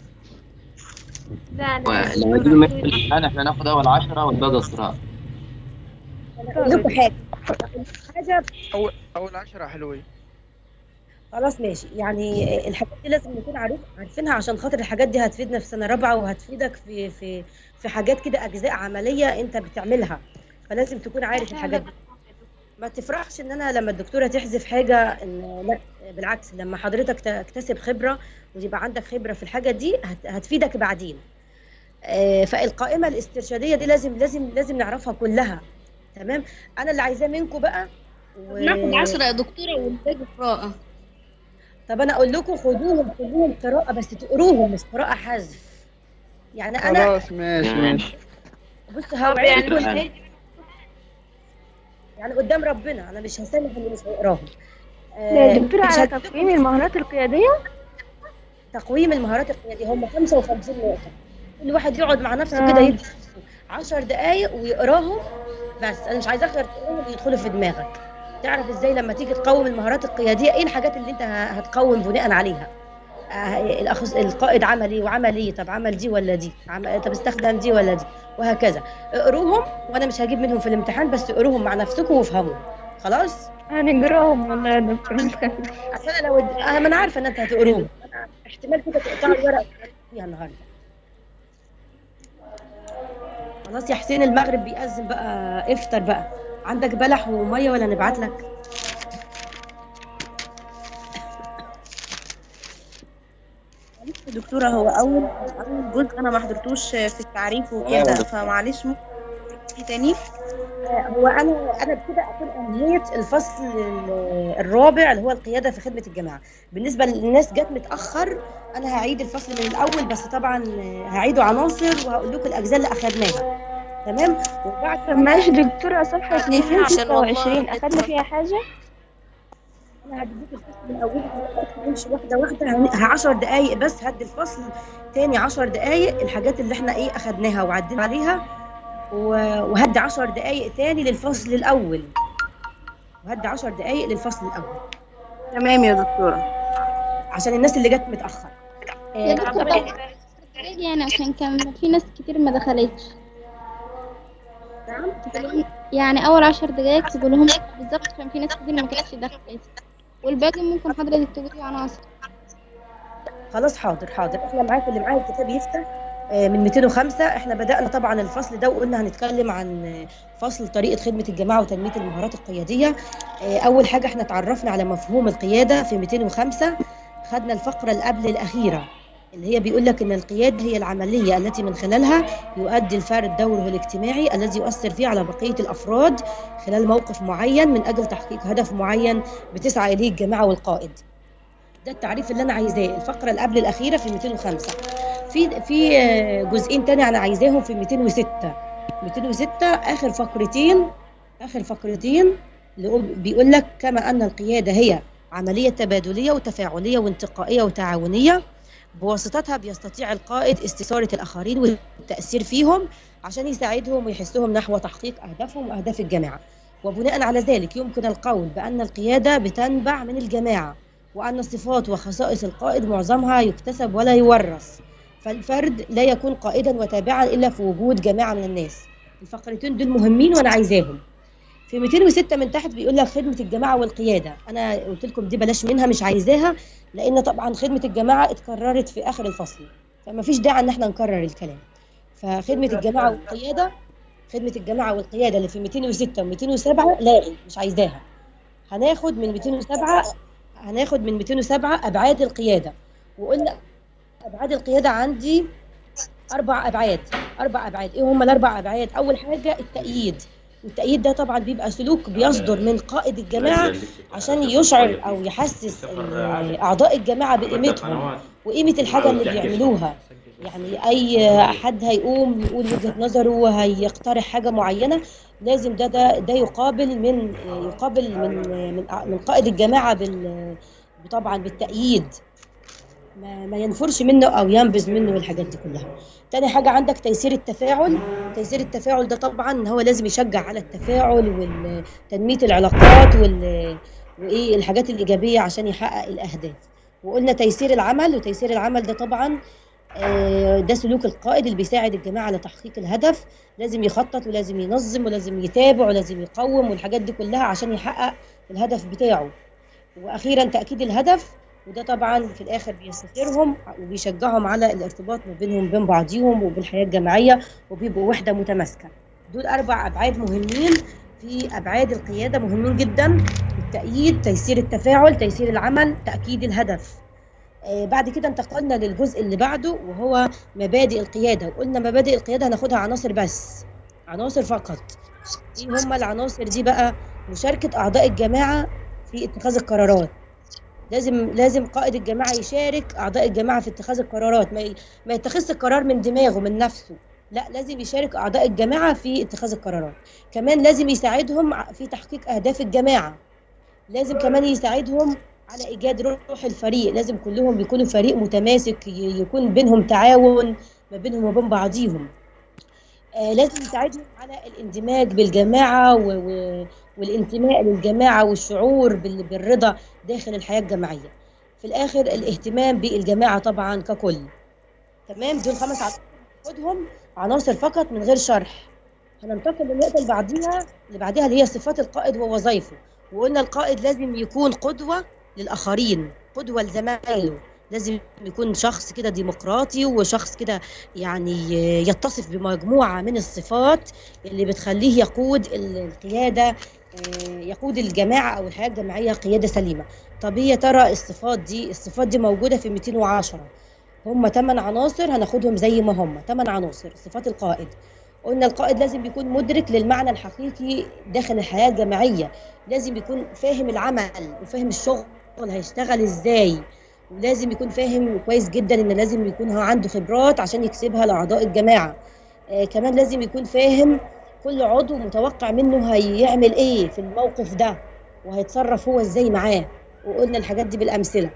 C: ولما يجي من الامتحان احنا ناخد اول عشرة والباقي قراءة
B: اقول لكم حاجه حاجه
G: أول أول عشرة حلوين
B: خلاص ماشي يعني الحاجات دي لازم نكون عارف عارفينها عشان خاطر الحاجات دي هتفيدنا في سنه رابعه وهتفيدك في في في حاجات كده اجزاء عمليه انت بتعملها فلازم تكون عارف الحاجات دي ما تفرحش ان انا لما الدكتوره تحذف حاجه ان لا بالعكس لما حضرتك تكتسب خبره ويبقى عندك خبره في الحاجه دي هت- هتفيدك بعدين آه، فالقائمه الاسترشاديه دي لازم لازم لازم نعرفها كلها تمام انا اللي عايزاه منكم بقى و...
H: ناخد عشرة يا دكتورة والباقي قراءة
B: طب انا اقول لكم خدوهم كلهم قراءه بس تقروهم مش قراءه حذف يعني انا
G: خلاص ماشي ماشي
B: بص هوعدكم
C: يعني
B: يعني قدام ربنا انا مش هسامح اللي مش هيقراهم
F: يا
B: آه،
F: دكتورة
B: مش
F: على
B: هديكم
F: تقويم المهارات القيادية
B: تقويم المهارات القياديه هم 55 نقطه كل واحد يقعد مع نفسه
F: آه.
B: كده يدي 10 دقائق ويقراهم بس انا مش عايزاك غير تقراهم ويدخلوا في دماغك تعرف ازاي لما تيجي تقوم المهارات القياديه ايه الحاجات اللي انت ه- هتقوم بناء عليها آه، الأخص... القائد عمل ايه وعمل ايه طب عمل دي ولا دي عم... طب استخدم دي ولا دي وهكذا اقروهم وانا مش هجيب منهم في الامتحان بس اقروهم مع نفسكم وافهموهم خلاص
F: هنجراهم والله يا دكتور
B: عشان انا لو انا ما انا عارفه ان انت هتقروهم أنا احتمال كده تقطعوا الورق فيها النهارده خلاص يا حسين المغرب بيأذن بقى افطر بقى عندك بلح وميه ولا نبعت لك
A: معلش يا دكتورة هو أول أول جزء أنا ما حضرتوش في التعريف وكده فمعلش ممكن تحكي تاني
B: هو انا انا كده اكون انهيت الفصل ال- الرابع اللي هو القياده في خدمه الجماعه بالنسبه للناس جت متاخر انا هعيد الفصل من الاول بس طبعا هعيده عناصر وهقول لكم الاجزاء اللي اخذناها تمام وبعد
F: طب معلش دكتورة صفحة
A: عشان والله
F: 226 أخدنا فيها حاجة
B: انا هديك الفصل من اوله نمشي واحده واحده 10 دقائق بس هدي الفصل تاني 10 دقائق الحاجات اللي احنا ايه اخدناها وعدينا عليها و- وهدي 10 دقائق تاني للفصل الاول وهدي 10 دقائق للفصل الاول
A: تمام يا دكتورة
B: عشان الناس اللي جت متاخر
D: يا
B: آه،
D: دكتور
B: طبعاً-
D: طب يعني عشان كان في ناس كتير ما دخلتش
B: نعم
D: تقولهم- يعني اول عشر دقايق تقول لهم بالظبط عشان في ناس كتير ما كانتش دخلت والباقي ممكن حضرتك تقولي عناصر
B: خلاص حاضر حاضر احنا معاك اللي معاه الكتاب يفتح آه، من 205 احنا بدأنا طبعا الفصل ده وقلنا هنتكلم عن آه، فصل طريقة خدمة الجماعة وتنمية المهارات القيادية آه، أول حاجة احنا تعرفنا على مفهوم القيادة في 205 خدنا الفقرة اللي قبل الأخيرة اللي هي بيقول لك إن القيادة هي العملية التي من خلالها يؤدي الفرد دوره الاجتماعي الذي يؤثر فيه على بقية الأفراد خلال موقف معين من أجل تحقيق هدف معين بتسعى إليه الجماعة والقائد ده التعريف اللي انا عايزاه الفقره اللي قبل الاخيره في 205 في في آه، جزئين تاني انا عايزاهم في 206 206 اخر فقرتين اخر فقرتين اللي هو بيقول لك كما ان القياده هي عمليه تبادليه وتفاعليه وانتقائيه وتعاونيه بواسطتها بيستطيع القائد استثاره الاخرين والتاثير فيهم عشان يساعدهم ويحسهم نحو تحقيق اهدافهم واهداف الجماعه وبناء على ذلك يمكن القول بان القياده بتنبع من الجماعه وأن صفات وخصائص القائد معظمها يكتسب ولا يورث فالفرد لا يكون قائدا وتابعا إلا في وجود جماعة من الناس الفقرتين دول مهمين وأنا عايزاهم في 206 من تحت بيقول لك خدمة الجماعة والقيادة أنا قلت لكم دي بلاش منها مش عايزاها لأن طبعا خدمة الجماعة اتكررت في آخر الفصل فما فيش داعي إن احنا نكرر الكلام فخدمة الجماعة والقيادة خدمة الجماعة والقيادة اللي في 206 و 207 لاغي مش عايزاها هناخد من 207 هناخد من 207 ابعاد القياده وقلنا ابعاد القياده عندي اربع ابعاد اربع ابعاد ايه هم الاربع ابعاد اول حاجه التأييد والتأييد ده طبعا بيبقى سلوك بيصدر من قائد الجماعه عشان يشعر او يحسس ال- اعضاء الجماعه بقيمتهم وقيمه الحاجه اللي بيعملوها يعني اي حد هيقوم يقول وجهه نظره وهيقترح حاجه معينه لازم ده ده ده يقابل من يقابل من من من قائد الجماعه بال طبعا بالتأييد ما, ما ينفرش منه او ينبذ منه الحاجات دي كلها تاني حاجه عندك تيسير التفاعل تيسير التفاعل ده طبعا هو لازم يشجع على التفاعل وتنميه العلاقات وال وايه الحاجات الايجابيه عشان يحقق الاهداف وقلنا تيسير العمل وتيسير العمل ده طبعا آه، ده سلوك القائد اللي بيساعد الجماعه على تحقيق الهدف لازم يخطط ولازم ينظم ولازم يتابع ولازم يقوم والحاجات دي كلها عشان يحقق الهدف بتاعه واخيرا تاكيد الهدف وده طبعا في الاخر بيستثيرهم وبيشجعهم على الارتباط ما بينهم وبين بعضيهم وبالحياه الجماعيه وبيبقوا وحده متماسكه دول اربع ابعاد مهمين في ابعاد القياده مهمين جدا التأييد تيسير التفاعل تيسير العمل تأكيد الهدف آه، بعد كده انتقلنا للجزء اللي بعده وهو مبادئ القيادة وقلنا مبادئ القيادة هناخدها عناصر بس عناصر فقط ايه هم العناصر دي بقى مشاركة أعضاء الجماعة في اتخاذ القرارات لازم لازم قائد الجماعة يشارك أعضاء الجماعة في اتخاذ القرارات ما ي- ما يتخذش القرار من دماغه من نفسه لا لازم يشارك أعضاء الجماعة في اتخاذ القرارات كمان لازم يساعدهم ع- في تحقيق أهداف الجماعة لازم كمان يساعدهم على إيجاد روح الفريق لازم كلهم يكونوا فريق متماسك ي- يكون بينهم تعاون ما بينهم وبين بعضيهم آه لازم يساعدهم على الاندماج بالجماعة و... و... والانتماء للجماعة والشعور بال... بالرضا داخل الحياة الجماعية في الآخر الاهتمام بالجماعة طبعا ككل تمام دول خمس عناصر خدهم عناصر فقط من غير شرح هننتقل للنقطة اللي بعديها اللي بعديها اللي هي صفات القائد ووظائفه وقلنا القائد لازم يكون قدوة للآخرين قدوة لزمايله لازم يكون شخص كده ديمقراطي وشخص كده يعني يتصف بمجموعة من الصفات اللي بتخليه يقود ال- القيادة آه، يقود الجماعة أو الحياة الجماعية قيادة سليمة طب هي ترى الصفات دي الصفات دي موجودة في 210 هم 8 عناصر هناخدهم زي ما هم 8 عناصر صفات القائد قلنا القائد لازم يكون مدرك للمعنى الحقيقي داخل الحياة الجماعية لازم يكون فاهم العمل وفاهم الشغل هيشتغل ازاي ولازم يكون فاهم كويس جدا ان لازم يكون هو عنده خبرات عشان يكسبها لاعضاء الجماعه آه كمان لازم يكون فاهم كل عضو متوقع منه هيعمل ايه في الموقف ده وهيتصرف هو ازاي معاه وقلنا الحاجات دي بالامثله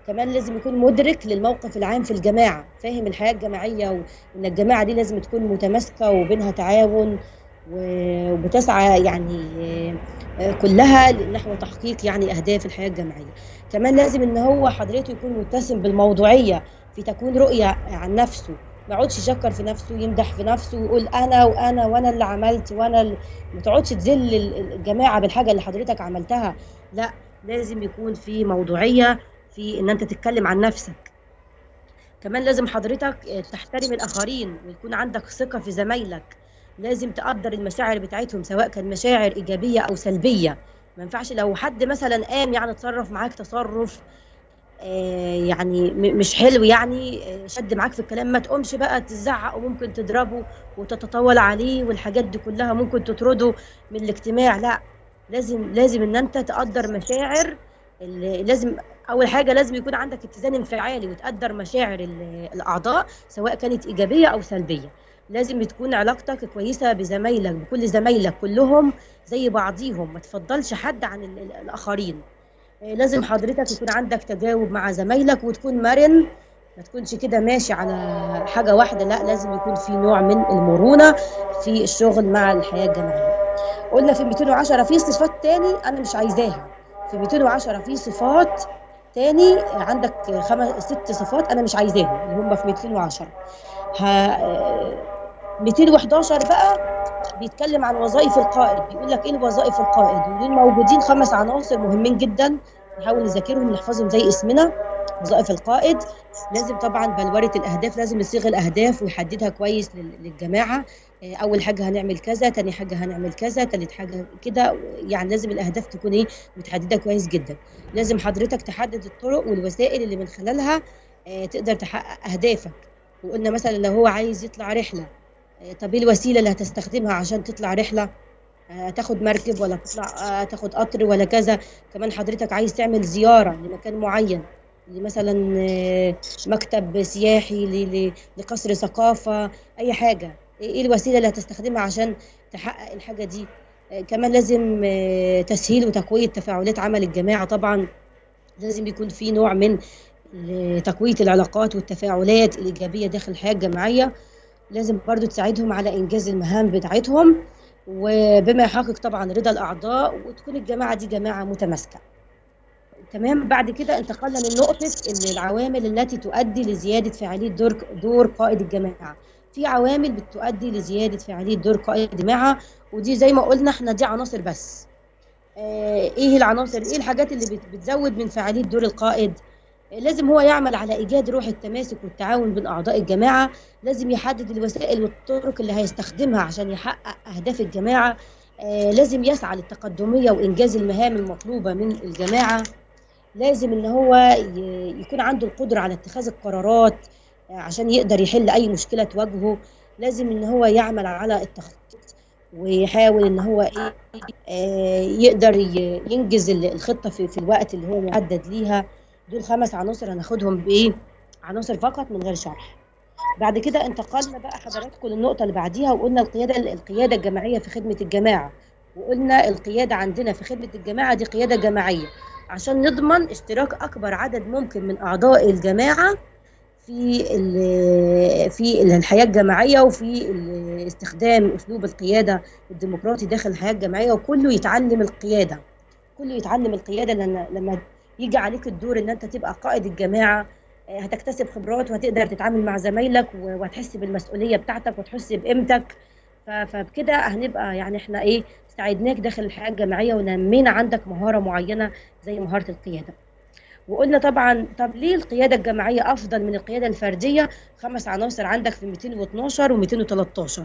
B: كمان لازم يكون مدرك للموقف العام في الجماعه فاهم الحياه الجماعيه وان الجماعه دي لازم تكون متماسكه وبينها تعاون و- وبتسعى يعني آه، كلها نحو تحقيق يعني اهداف الحياه الجماعيه كمان لازم ان هو حضرته يكون متسم بالموضوعيه في تكوين رؤيه عن نفسه ما يقعدش يشكر في نفسه يمدح في نفسه ويقول انا وانا وانا اللي عملت وانا اللي ما تقعدش تذل ال- الجماعه بالحاجه اللي حضرتك عملتها لا لازم يكون في موضوعيه في ان انت تتكلم عن نفسك كمان لازم حضرتك آه، تحترم الاخرين ويكون عندك ثقه في زمايلك لازم تقدر المشاعر بتاعتهم سواء كان مشاعر ايجابيه او سلبيه ما ينفعش لو حد مثلا قام يعني تصرف معاك تصرف آه، يعني م- مش حلو يعني آه، شد معاك في الكلام ما تقومش بقى تزعق وممكن تضربه وتتطاول عليه والحاجات دي كلها ممكن تطرده من الاجتماع لا لازم لازم ان انت تقدر مشاعر ال- لازم اول حاجه لازم يكون عندك اتزان انفعالي وتقدر مشاعر ال- الاعضاء سواء كانت ايجابيه او سلبيه لازم تكون علاقتك كويسه بزمايلك بكل زمايلك كلهم زي بعضيهم ما تفضلش حد عن ال- ال- الاخرين آه، لازم حضرتك يكون عندك تجاوب مع زمايلك وتكون مرن ما تكونش كده ماشي على حاجه واحده لا لازم يكون في نوع من المرونه في الشغل مع الحياه الجماعيه قلنا في 210 في صفات تاني انا مش عايزاها في 210 في صفات تاني عندك خمس ست صفات انا مش عايزاهم اللي هم في 210 ها 211 بقى بيتكلم عن وظائف القائد بيقول لك ايه وظائف القائد ودول موجودين خمس عناصر مهمين جدا نحاول نذاكرهم نحفظهم زي اسمنا وظائف القائد لازم طبعا بلورة الأهداف لازم يصيغ الأهداف ويحددها كويس لل- للجماعة آه، أول حاجة هنعمل كذا تاني حاجة هنعمل كذا تالت حاجة كده يعني لازم الأهداف تكون إيه متحددة كويس جدا لازم حضرتك تحدد الطرق والوسائل اللي من خلالها آه، تقدر تحقق أهدافك وقلنا مثلا لو هو عايز يطلع رحلة آه، طب ايه الوسيله اللي هتستخدمها عشان تطلع رحله آه، تاخد مركب ولا تطلع آه، تاخد قطر ولا كذا كمان حضرتك عايز تعمل زياره لمكان معين مثلا آه، مكتب سياحي ل- ل- لقصر ثقافه اي حاجه ايه إيه الوسيله اللي هتستخدمها عشان تحقق الحاجه دي آه، كمان لازم آه، تسهيل وتقويه تفاعلات عمل الجماعه طبعا لازم يكون في نوع من ال- تقويه العلاقات والتفاعلات الايجابيه داخل الحياه الجماعيه لازم برضو تساعدهم على إنجاز المهام بتاعتهم وبما يحقق طبعا رضا الأعضاء وتكون الجماعة دي جماعة متماسكة تمام بعد كده انتقلنا لنقطة إن العوامل التي تؤدي لزيادة فاعلية دور دور قائد الجماعة في عوامل بتؤدي لزيادة فاعلية دور قائد الجماعة ودي زي ما قلنا احنا دي عناصر بس آه، ايه العناصر ايه الحاجات اللي بت- بتزود من فاعلية دور القائد لازم هو يعمل على ايجاد روح التماسك والتعاون بين اعضاء الجماعه لازم يحدد الوسائل والطرق اللي هيستخدمها عشان يحقق اهداف الجماعه آه، لازم يسعى للتقدميه وانجاز المهام المطلوبه من الجماعه لازم ان هو ي- يكون عنده القدره على اتخاذ القرارات آه، عشان يقدر يحل اي مشكله تواجهه لازم ان هو يعمل على التخطيط ويحاول ان هو ايه آه، يقدر ي- ينجز ال- الخطه في في الوقت اللي هو محدد ليها دول خمس عناصر هناخدهم بايه عناصر فقط من غير شرح بعد كده انتقلنا بقى حضراتكم للنقطه اللي بعديها وقلنا القياده القياده الجماعيه في خدمه الجماعه وقلنا القياده عندنا في خدمه الجماعه دي قياده جماعيه عشان نضمن اشتراك اكبر عدد ممكن من اعضاء الجماعه في ال- في الحياه الجماعيه وفي ال- استخدام اسلوب القياده الديمقراطي داخل الحياه الجماعيه وكله يتعلم القياده كله يتعلم القياده لما لما يجي عليك الدور ان انت تبقى قائد الجماعه آه، هتكتسب خبرات وهتقدر تتعامل مع زمايلك و- وهتحس بالمسؤوليه بتاعتك وتحس بقيمتك ف- فبكده هنبقى يعني احنا ايه ساعدناك داخل الحياه الجماعيه ونمينا عندك مهاره معينه زي مهاره القياده وقلنا طبعا طب ليه القياده الجماعيه افضل من القياده الفرديه خمس عناصر عندك في 212 و213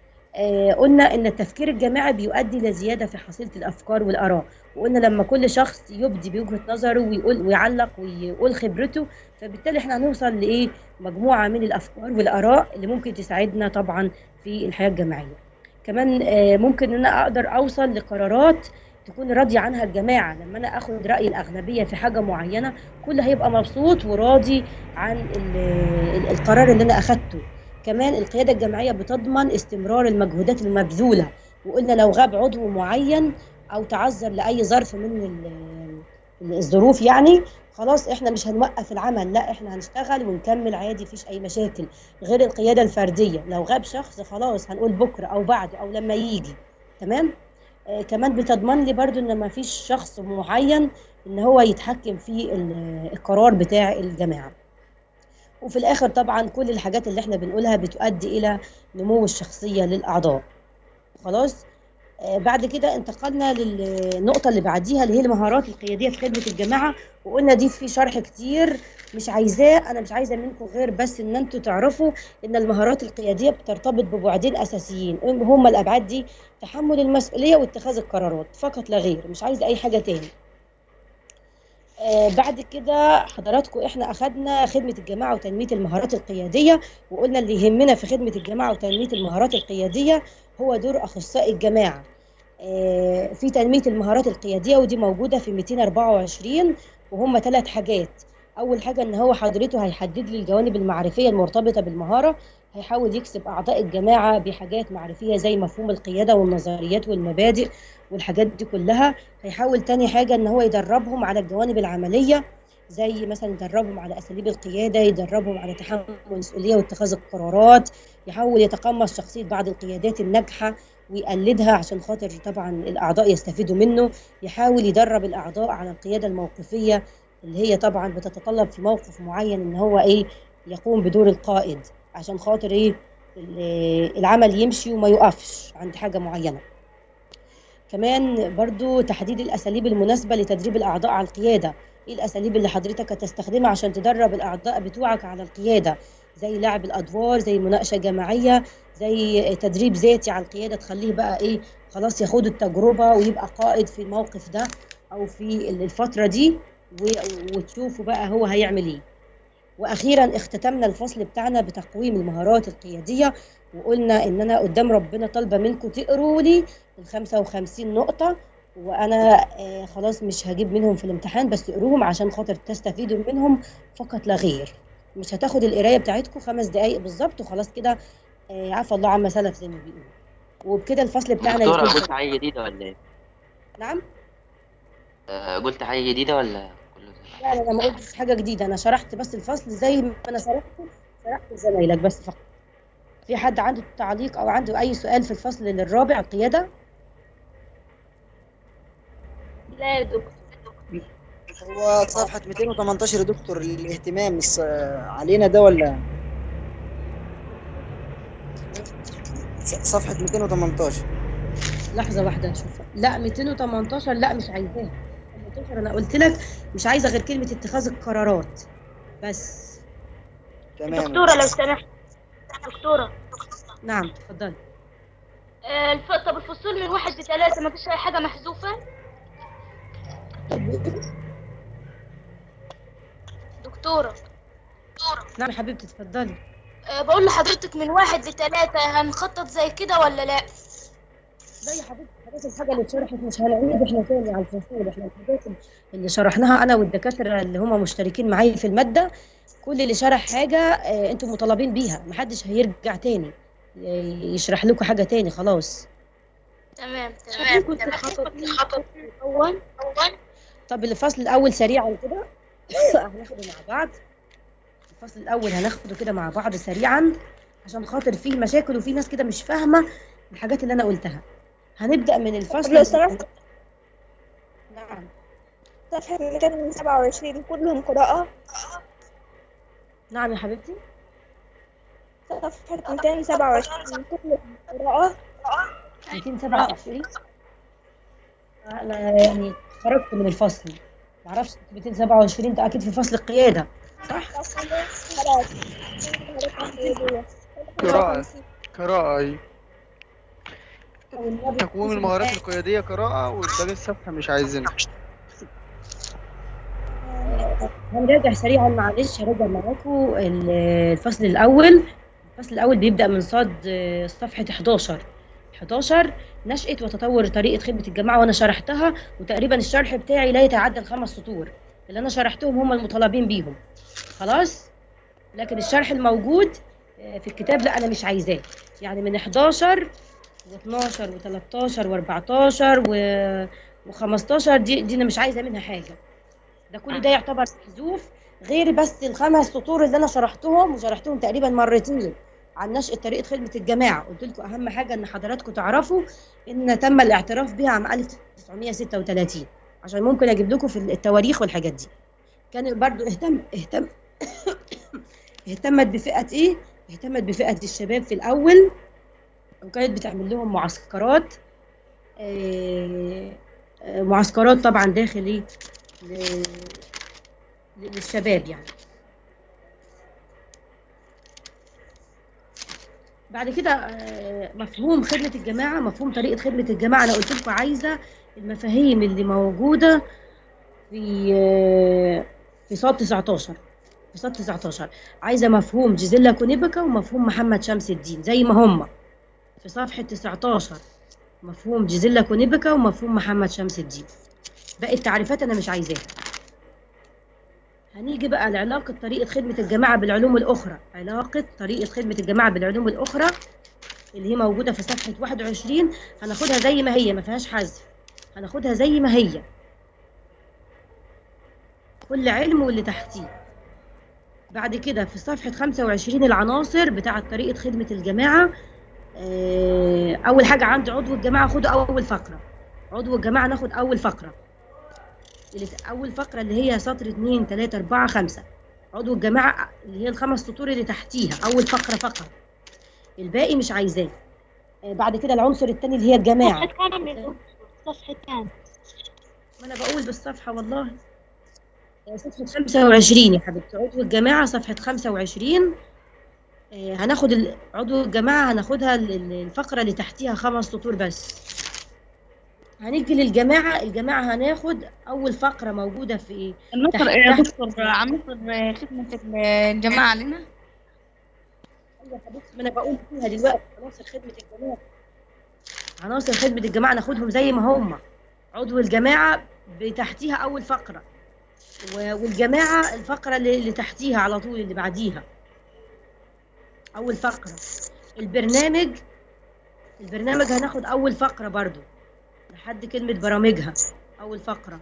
B: آه قلنا ان التفكير الجماعي بيؤدي لزياده في حصيله الافكار والاراء وقلنا لما كل شخص يبدي بوجهه نظره ويقول ويعلق ويقول خبرته فبالتالي احنا هنوصل لايه مجموعه من الافكار والاراء اللي ممكن تساعدنا طبعا في الحياه الجماعيه كمان آه ممكن ان انا اقدر اوصل لقرارات تكون راضيه عنها الجماعه لما انا اخد راي الاغلبيه في حاجه معينه كل هيبقى مبسوط وراضي عن ال- ال- القرار اللي انا اخدته كمان القياده الجماعيه بتضمن استمرار المجهودات المبذوله وقلنا لو غاب عضو معين او تعذر لاي ظرف من ال- الظروف يعني خلاص احنا مش هنوقف العمل لا احنا هنشتغل ونكمل عادي مفيش اي مشاكل غير القياده الفرديه لو غاب شخص خلاص هنقول بكره او بعده او لما يجي تمام آه كمان بتضمن لي برضو ان ما فيش شخص معين ان هو يتحكم في ال- القرار بتاع الجماعه وفي الاخر طبعا كل الحاجات اللي احنا بنقولها بتؤدي الى نمو الشخصيه للاعضاء خلاص آه، بعد كده انتقلنا للنقطة اللي بعديها اللي هي المهارات القيادية في خدمة الجماعة وقلنا دي في شرح كتير مش عايزاه أنا مش عايزة منكم غير بس إن أنتوا تعرفوا إن المهارات القيادية بترتبط ببعدين أساسيين هما الأبعاد دي تحمل المسؤولية واتخاذ القرارات فقط لا غير مش عايزة أي حاجة تاني آه بعد كده حضراتكم احنا اخدنا خدمة الجماعة وتنمية المهارات القيادية وقلنا اللي يهمنا في خدمة الجماعة وتنمية المهارات القيادية هو دور أخصائي الجماعة آه، في تنمية المهارات القيادية ودي موجودة في 224 وهم ثلاث حاجات أول حاجة إن هو حضرته هيحدد لي الجوانب المعرفية المرتبطة بالمهارة هيحاول يكسب أعضاء الجماعة بحاجات معرفية زي مفهوم القيادة والنظريات والمبادئ والحاجات دي كلها هيحاول تاني حاجة إن هو يدربهم على الجوانب العملية زي مثلا يدربهم على أساليب القيادة يدربهم على تحمل المسؤولية واتخاذ القرارات يحاول يتقمص شخصية بعض القيادات الناجحة ويقلدها عشان خاطر طبعا الأعضاء يستفيدوا منه يحاول يدرب الأعضاء على القيادة الموقفية اللي هي طبعا بتتطلب في موقف معين إن هو إيه يقوم بدور القائد عشان خاطر إيه ال- العمل يمشي وما يقفش عند حاجة معينة كمان برضو تحديد الأساليب المناسبة لتدريب الأعضاء على القيادة إيه الأساليب اللي حضرتك هتستخدمها عشان تدرب الأعضاء بتوعك على القيادة زي لعب الأدوار زي مناقشة جماعية زي تدريب ذاتي على القيادة تخليه بقى إيه خلاص ياخد التجربة ويبقى قائد في الموقف ده أو في الفترة دي و- وتشوفوا بقى هو هيعمل إيه واخيرا اختتمنا الفصل بتاعنا بتقويم المهارات القياديه وقلنا ان انا قدام ربنا طالبه منكم تقروا لي ال 55 نقطه وانا آه خلاص مش هجيب منهم في الامتحان بس اقروهم عشان خاطر تستفيدوا منهم فقط لا غير مش هتاخد القرايه بتاعتكم خمس دقائق بالظبط وخلاص كده آه عفى الله عما سلف زي ما بيقولوا وبكده الفصل بتاعنا
C: دكتورة
B: يكون
C: قلت حاجة جديدة ولا ايه؟
B: نعم
C: آه، قلت حاجة جديدة ولا كله زي
B: لا لا انا ما قلتش حاجه جديده انا شرحت بس الفصل زي ما انا شرحته شرحت لزمايلك بس فقط في حد عنده تعليق او عنده اي سؤال في الفصل الرابع القياده
E: لا يا دكتور
J: هو صفحة 218 يا دكتور الاهتمام الص- علينا ده ولا ص- صفحة 218
B: لحظه واحده اشوف لا 218 لا مش عايزاها 218 انا قلت لك مش عايزه غير كلمه اتخاذ القرارات بس
J: تمام
E: دكتورة لو سمحت دكتورة
B: نعم اتفضلي
E: آه، الف... طب الفصول من واحد لثلاثة ما فيش أي حاجة محذوفة دكتورة
B: نعم يا حبيبتي اتفضلي
E: أه بقول لحضرتك من واحد لثلاثة هنخطط زي كده ولا لا؟
B: لا يا حبيبتي خلاص الحاجه اللي اتشرحت مش هنعيد احنا تاني على الفصول احنا الحاجات اللي شرحناها انا والدكاتره اللي هم مشتركين معايا في الماده كل اللي شرح حاجه آه، انتم مطالبين بيها محدش هيرجع تاني ي- يشرح لكم حاجه تاني خلاص
E: تمام تمام
B: كنت
E: تمام
B: خطط-
E: كنت خطط أول أول
B: طب الفصل الاول سريعا كده هناخده مع بعض الفصل الاول هناخده كده مع بعض سريعا عشان خاطر فيه مشاكل وفي ناس كده مش فاهمه الحاجات اللي انا قلتها هنبدا من الفصل
F: لو سمحت.
B: نعم
F: صفحة 227 كلهم قراءة
B: نعم يا حبيبتي
F: صفحة 227 كلهم قراءة
B: 227 انا يعني خرجت من الفصل معرفش 227 ده اكيد في فصل القياده صح
G: قراءة قراءة أي تقويم المهارات القيادية قراءة والباقي الصفحة مش عايزينها
B: هنراجع سريعا معلش هراجع معاكم ال- الفصل الاول الفصل الاول بيبدا من صاد آه، صفحه 11 11 نشأة وتطور طريقة خدمة الجماعة وأنا شرحتها وتقريبا الشرح بتاعي لا يتعدى الخمس سطور اللي أنا شرحتهم هم المطالبين بيهم خلاص لكن الشرح الموجود آه، في الكتاب لا أنا مش عايزاه يعني من 11 و12 و13 و14 و و15 دي دي أنا مش عايزة منها حاجة ده كل ده يعتبر محذوف غير بس الخمس سطور اللي انا شرحتهم وشرحتهم تقريبا مرتين عن نشأة طريقة خدمة الجماعة قلت لكم أهم حاجة إن حضراتكم تعرفوا إن تم الاعتراف بها عام 1936 عشان ممكن أجيب لكم في التواريخ والحاجات دي كان برضو اهتم اهتم اهتمت بفئة إيه؟ اهتمت بفئة الشباب في الأول وكانت بتعمل لهم معسكرات آه، آه، معسكرات طبعا داخل إيه؟ ل- للشباب يعني بعد كده آه، مفهوم خدمة الجماعة مفهوم طريقة خدمة الجماعة أنا قلت لكم عايزة المفاهيم اللي موجودة في آه، في صاد 19 في صاد 19 عايزة مفهوم جيزيلا كونيبكا ومفهوم محمد شمس الدين زي ما هما في صفحة 19 مفهوم جيزيلا كونيبكا ومفهوم محمد شمس الدين باقي التعريفات أنا مش عايزاها هنيجي بقى لعلاقة طريقة خدمة الجماعة بالعلوم الأخرى علاقة طريقة خدمة الجماعة بالعلوم الأخرى اللي هي موجودة في صفحة 21 هناخدها زي ما هي ما فيهاش حذف هناخدها زي ما هي كل علم واللي تحتيه بعد كده في صفحة 25 العناصر بتاعة طريقة خدمة الجماعة آه، أول حاجة عند عضو الجماعة خدوا أول فقرة عضو الجماعة ناخد أول فقرة اللي أول فقرة اللي هي سطر 2 3 4 5 عضو الجماعة اللي هي الخمس سطور اللي تحتيها أول فقرة فقط الباقي مش عايزاه آه، بعد كده العنصر الثاني اللي هي الجماعة
K: صفحة كام يا دكتور؟ صفحة كام؟
B: ما أنا بقول بالصفحة والله آه، صفحة 25 يا حبيبتي عضو الجماعة صفحة 25 آه، هناخد ال- عضو الجماعة هناخدها ال- ال- الفقرة اللي تحتيها خمس سطور بس هنيجي للجماعة الجماعة هناخد أول فقرة موجودة في
H: النصر
B: تحت-
H: يا
B: تحت-
H: دكتور عنصر خدمة الجماعة لنا
B: أيوة يا حبيبتي ما أنا بقول فيها دلوقتي عناصر خدمة الجماعة عناصر خدمة الجماعة ناخدهم زي ما هم عضو الجماعة بتحتيها أول فقرة و- والجماعة الفقرة اللي اللي تحتيها على طول اللي بعديها أول فقرة البرنامج البرنامج هناخد أول فقرة برضو لحد كلمة برامجها أول فقرة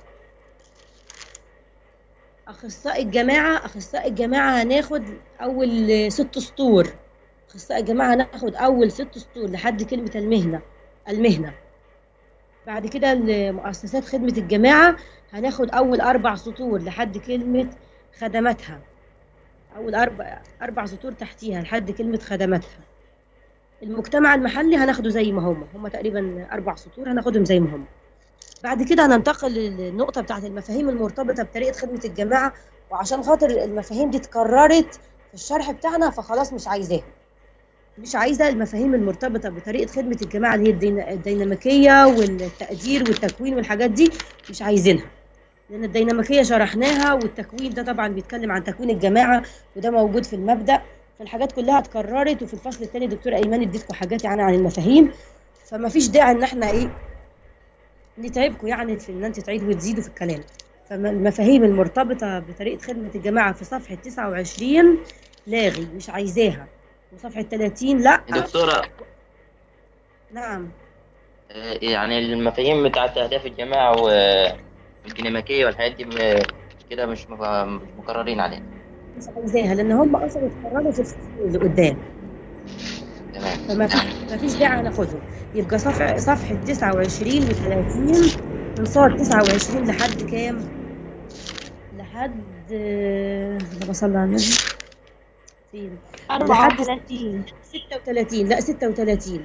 B: أخصائي الجماعة أخصائي الجماعة هناخد أول ست سطور أخصائي الجماعة هناخد أول ست سطور لحد كلمة المهنة المهنة بعد كده مؤسسات خدمة الجماعة هناخد أول أربع سطور لحد كلمة خدماتها أول أربع أربع سطور تحتيها لحد كلمة خدماتها المجتمع المحلي هناخده زي ما هم هم تقريبا أربع سطور هناخدهم زي ما هم بعد كده هننتقل للنقطة بتاعت المفاهيم المرتبطة بطريقة خدمة الجماعة وعشان خاطر المفاهيم دي اتكررت في الشرح بتاعنا فخلاص مش عايزاها مش عايزة المفاهيم المرتبطة بطريقة خدمة الجماعة اللي هي الدينا- الديناميكية والتقدير والتكوين والحاجات دي مش عايزينها لأن الديناميكية شرحناها والتكوين ده طبعا بيتكلم عن تكوين الجماعة وده موجود في المبدأ فالحاجات كلها اتكررت وفي الفصل الثاني دكتور أيمن اديتكم حاجات يعني عن المفاهيم فما فيش داعي ان احنا ايه نتعبكم يعني في ان انت تعيدوا وتزيدوا في الكلام فالمفاهيم المرتبطة بطريقة خدمة الجماعة في صفحة 29 لاغي مش عايزاها وصفحة 30 لا
C: دكتورة
B: نعم
C: آه، يعني المفاهيم بتاعت أهداف الجماعة والديناميكية والحاجات دي م- كده مش مك- مش مكررين عليها
B: مش عايزاها لان هم اصلا اتكرروا في الفصل اللي قدام
C: تمام
B: فما ما فيش داعي ناخدهم يبقى صفحة صفحة 29 و30 من صور 29 لحد كام؟ لحد آه، اللهم صل على النبي فين؟ لحد
K: 34
B: 36 لا 36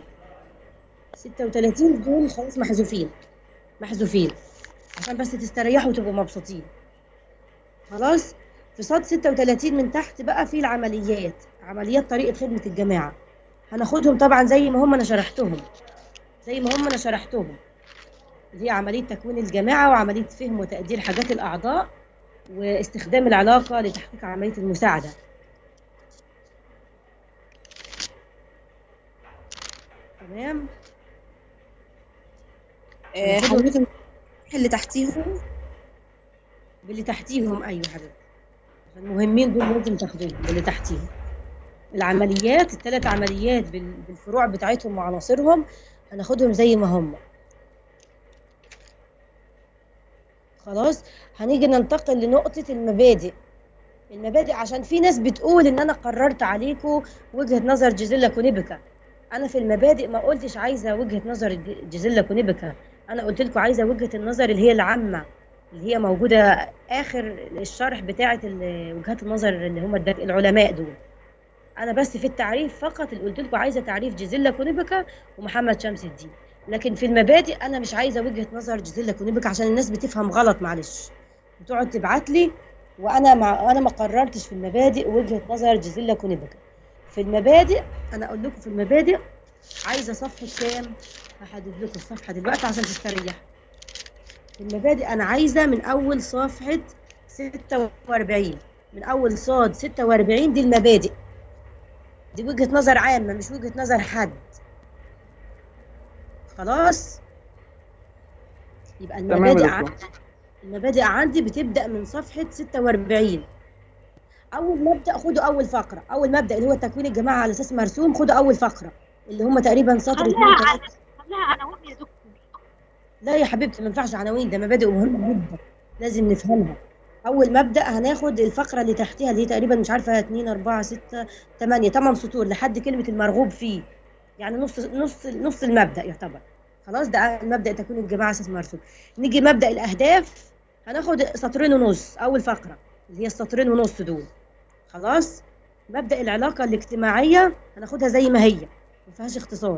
B: 36 دول خلاص محذوفين محذوفين عشان بس تستريحوا وتبقوا مبسوطين خلاص في صاد 36 من تحت بقى في العمليات عمليات طريقة خدمة الجماعة هناخدهم طبعا زي ما هم انا شرحتهم زي ما هم انا شرحتهم اللي هي عملية تكوين الجماعة وعملية فهم وتقدير حاجات الأعضاء واستخدام العلاقة لتحقيق عملية المساعدة تمام
A: آه، حضرتك اللي تحتيهم
B: باللي تحتيهم ايوه حبيبتي المهمين دول لازم تاخدوهم باللي تحتيهم العمليات الثلاث عمليات بال- بالفروع بتاعتهم وعناصرهم هناخدهم زي ما هم خلاص هنيجي ننتقل لنقطة المبادئ المبادئ عشان في ناس بتقول ان انا قررت عليكم وجهة نظر جيزيلا كونيبكا انا في المبادئ ما قلتش عايزة وجهة نظر ج- جيزيلا كونيبكا انا قلت لكم عايزة وجهة النظر اللي هي العامة اللي هي موجودة اخر الشرح بتاعة ال- وجهات النظر اللي هم الدك- العلماء دول انا بس في التعريف فقط اللي قلت لكم عايزة تعريف جيزيلا كونيبكا ومحمد شمس الدين لكن في المبادئ انا مش عايزة وجهة نظر جيزيلا كونيبكا عشان الناس بتفهم غلط معلش بتقعد تبعت لي وانا مع انا ما قررتش في المبادئ وجهه نظر جيزيلا كونيبكا في المبادئ انا اقول لكم في المبادئ عايزه صفحه كام هحدد لكم الصفحه دلوقتي عشان تستريحوا في المبادئ انا عايزه من اول صفحه 46 من اول صاد 46 دي المبادئ دي وجهه نظر عامه مش وجهه نظر حد خلاص يبقى
G: تمام يا
B: المبادئ
G: دكتور.
B: عندي المبادئ عندي بتبدأ من صفحة 46 أول مبدأ خدوا أول فقرة أول مبدأ اللي هو تكوين الجماعة على أساس مرسوم خدوا أول فقرة اللي هم تقريبا سطر اتنين
K: خليها
B: تلاتة.
K: خليها عناوين يا دكتور
B: لا يا حبيبتي ما ينفعش عناوين ده مبادئ مهمة جدا لازم نفهمها أول مبدأ هناخد الفقرة اللي تحتها اللي هي تقريبا مش عارفة 2 4 6 8 8 سطور لحد كلمة المرغوب فيه يعني نص نص نص المبدأ يعتبر خلاص ده المبدأ تكوين الجماعة أساس مرسوم نيجي مبدأ الأهداف هناخد سطرين ونص أول فقرة اللي هي السطرين ونص دول خلاص مبدأ العلاقة الاجتماعية هناخدها زي ما هي ما فيهاش اختصار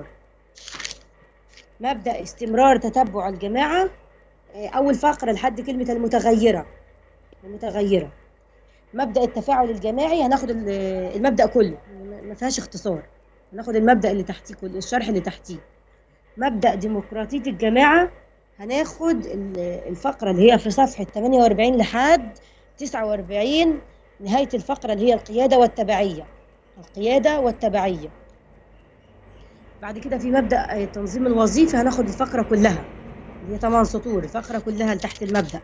B: مبدأ استمرار تتبع الجماعة آه، أول فقرة لحد كلمة المتغيرة المتغيرة مبدأ التفاعل الجماعي هناخد ال- المبدأ كله ما- ما فيهاش اختصار هناخد المبدأ اللي تحتيه كله الشرح اللي تحتيه مبدأ ديمقراطية الجماعة هناخد ال- الفقرة اللي هي في صفحة 48 لحد 49 نهاية الفقرة اللي هي القيادة والتبعية القيادة والتبعية بعد كده في مبدأ آه، تنظيم الوظيفة هناخد الفقرة كلها اللي هي 8 سطور الفقرة كلها اللي تحت المبدأ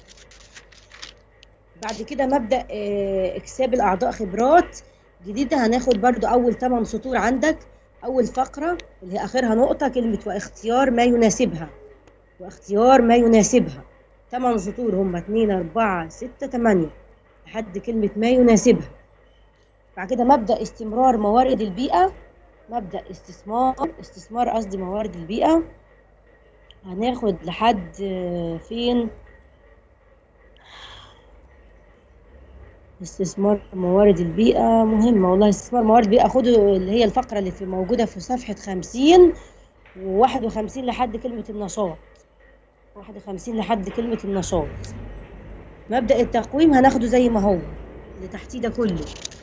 B: بعد كده مبدأ آه، اكساب الأعضاء خبرات جديدة هناخد برضو أول 8 سطور عندك أول فقرة اللي هي آخرها نقطة كلمة واختيار ما يناسبها واختيار ما يناسبها 8 سطور هم 2 4 6 8 لحد كلمة ما يناسبها بعد كده مبدأ استمرار موارد البيئة مبدأ استثمار استثمار قصدي موارد البيئة هناخد لحد آه، فين استثمار موارد البيئة مهمة والله استثمار موارد البيئة خدوا اللي هي الفقرة اللي في موجودة في صفحة خمسين وواحد وخمسين لحد كلمة النشاط واحد وخمسين لحد كلمة النشاط مبدأ التقويم هناخده زي ما هو اللي تحتيه ده كله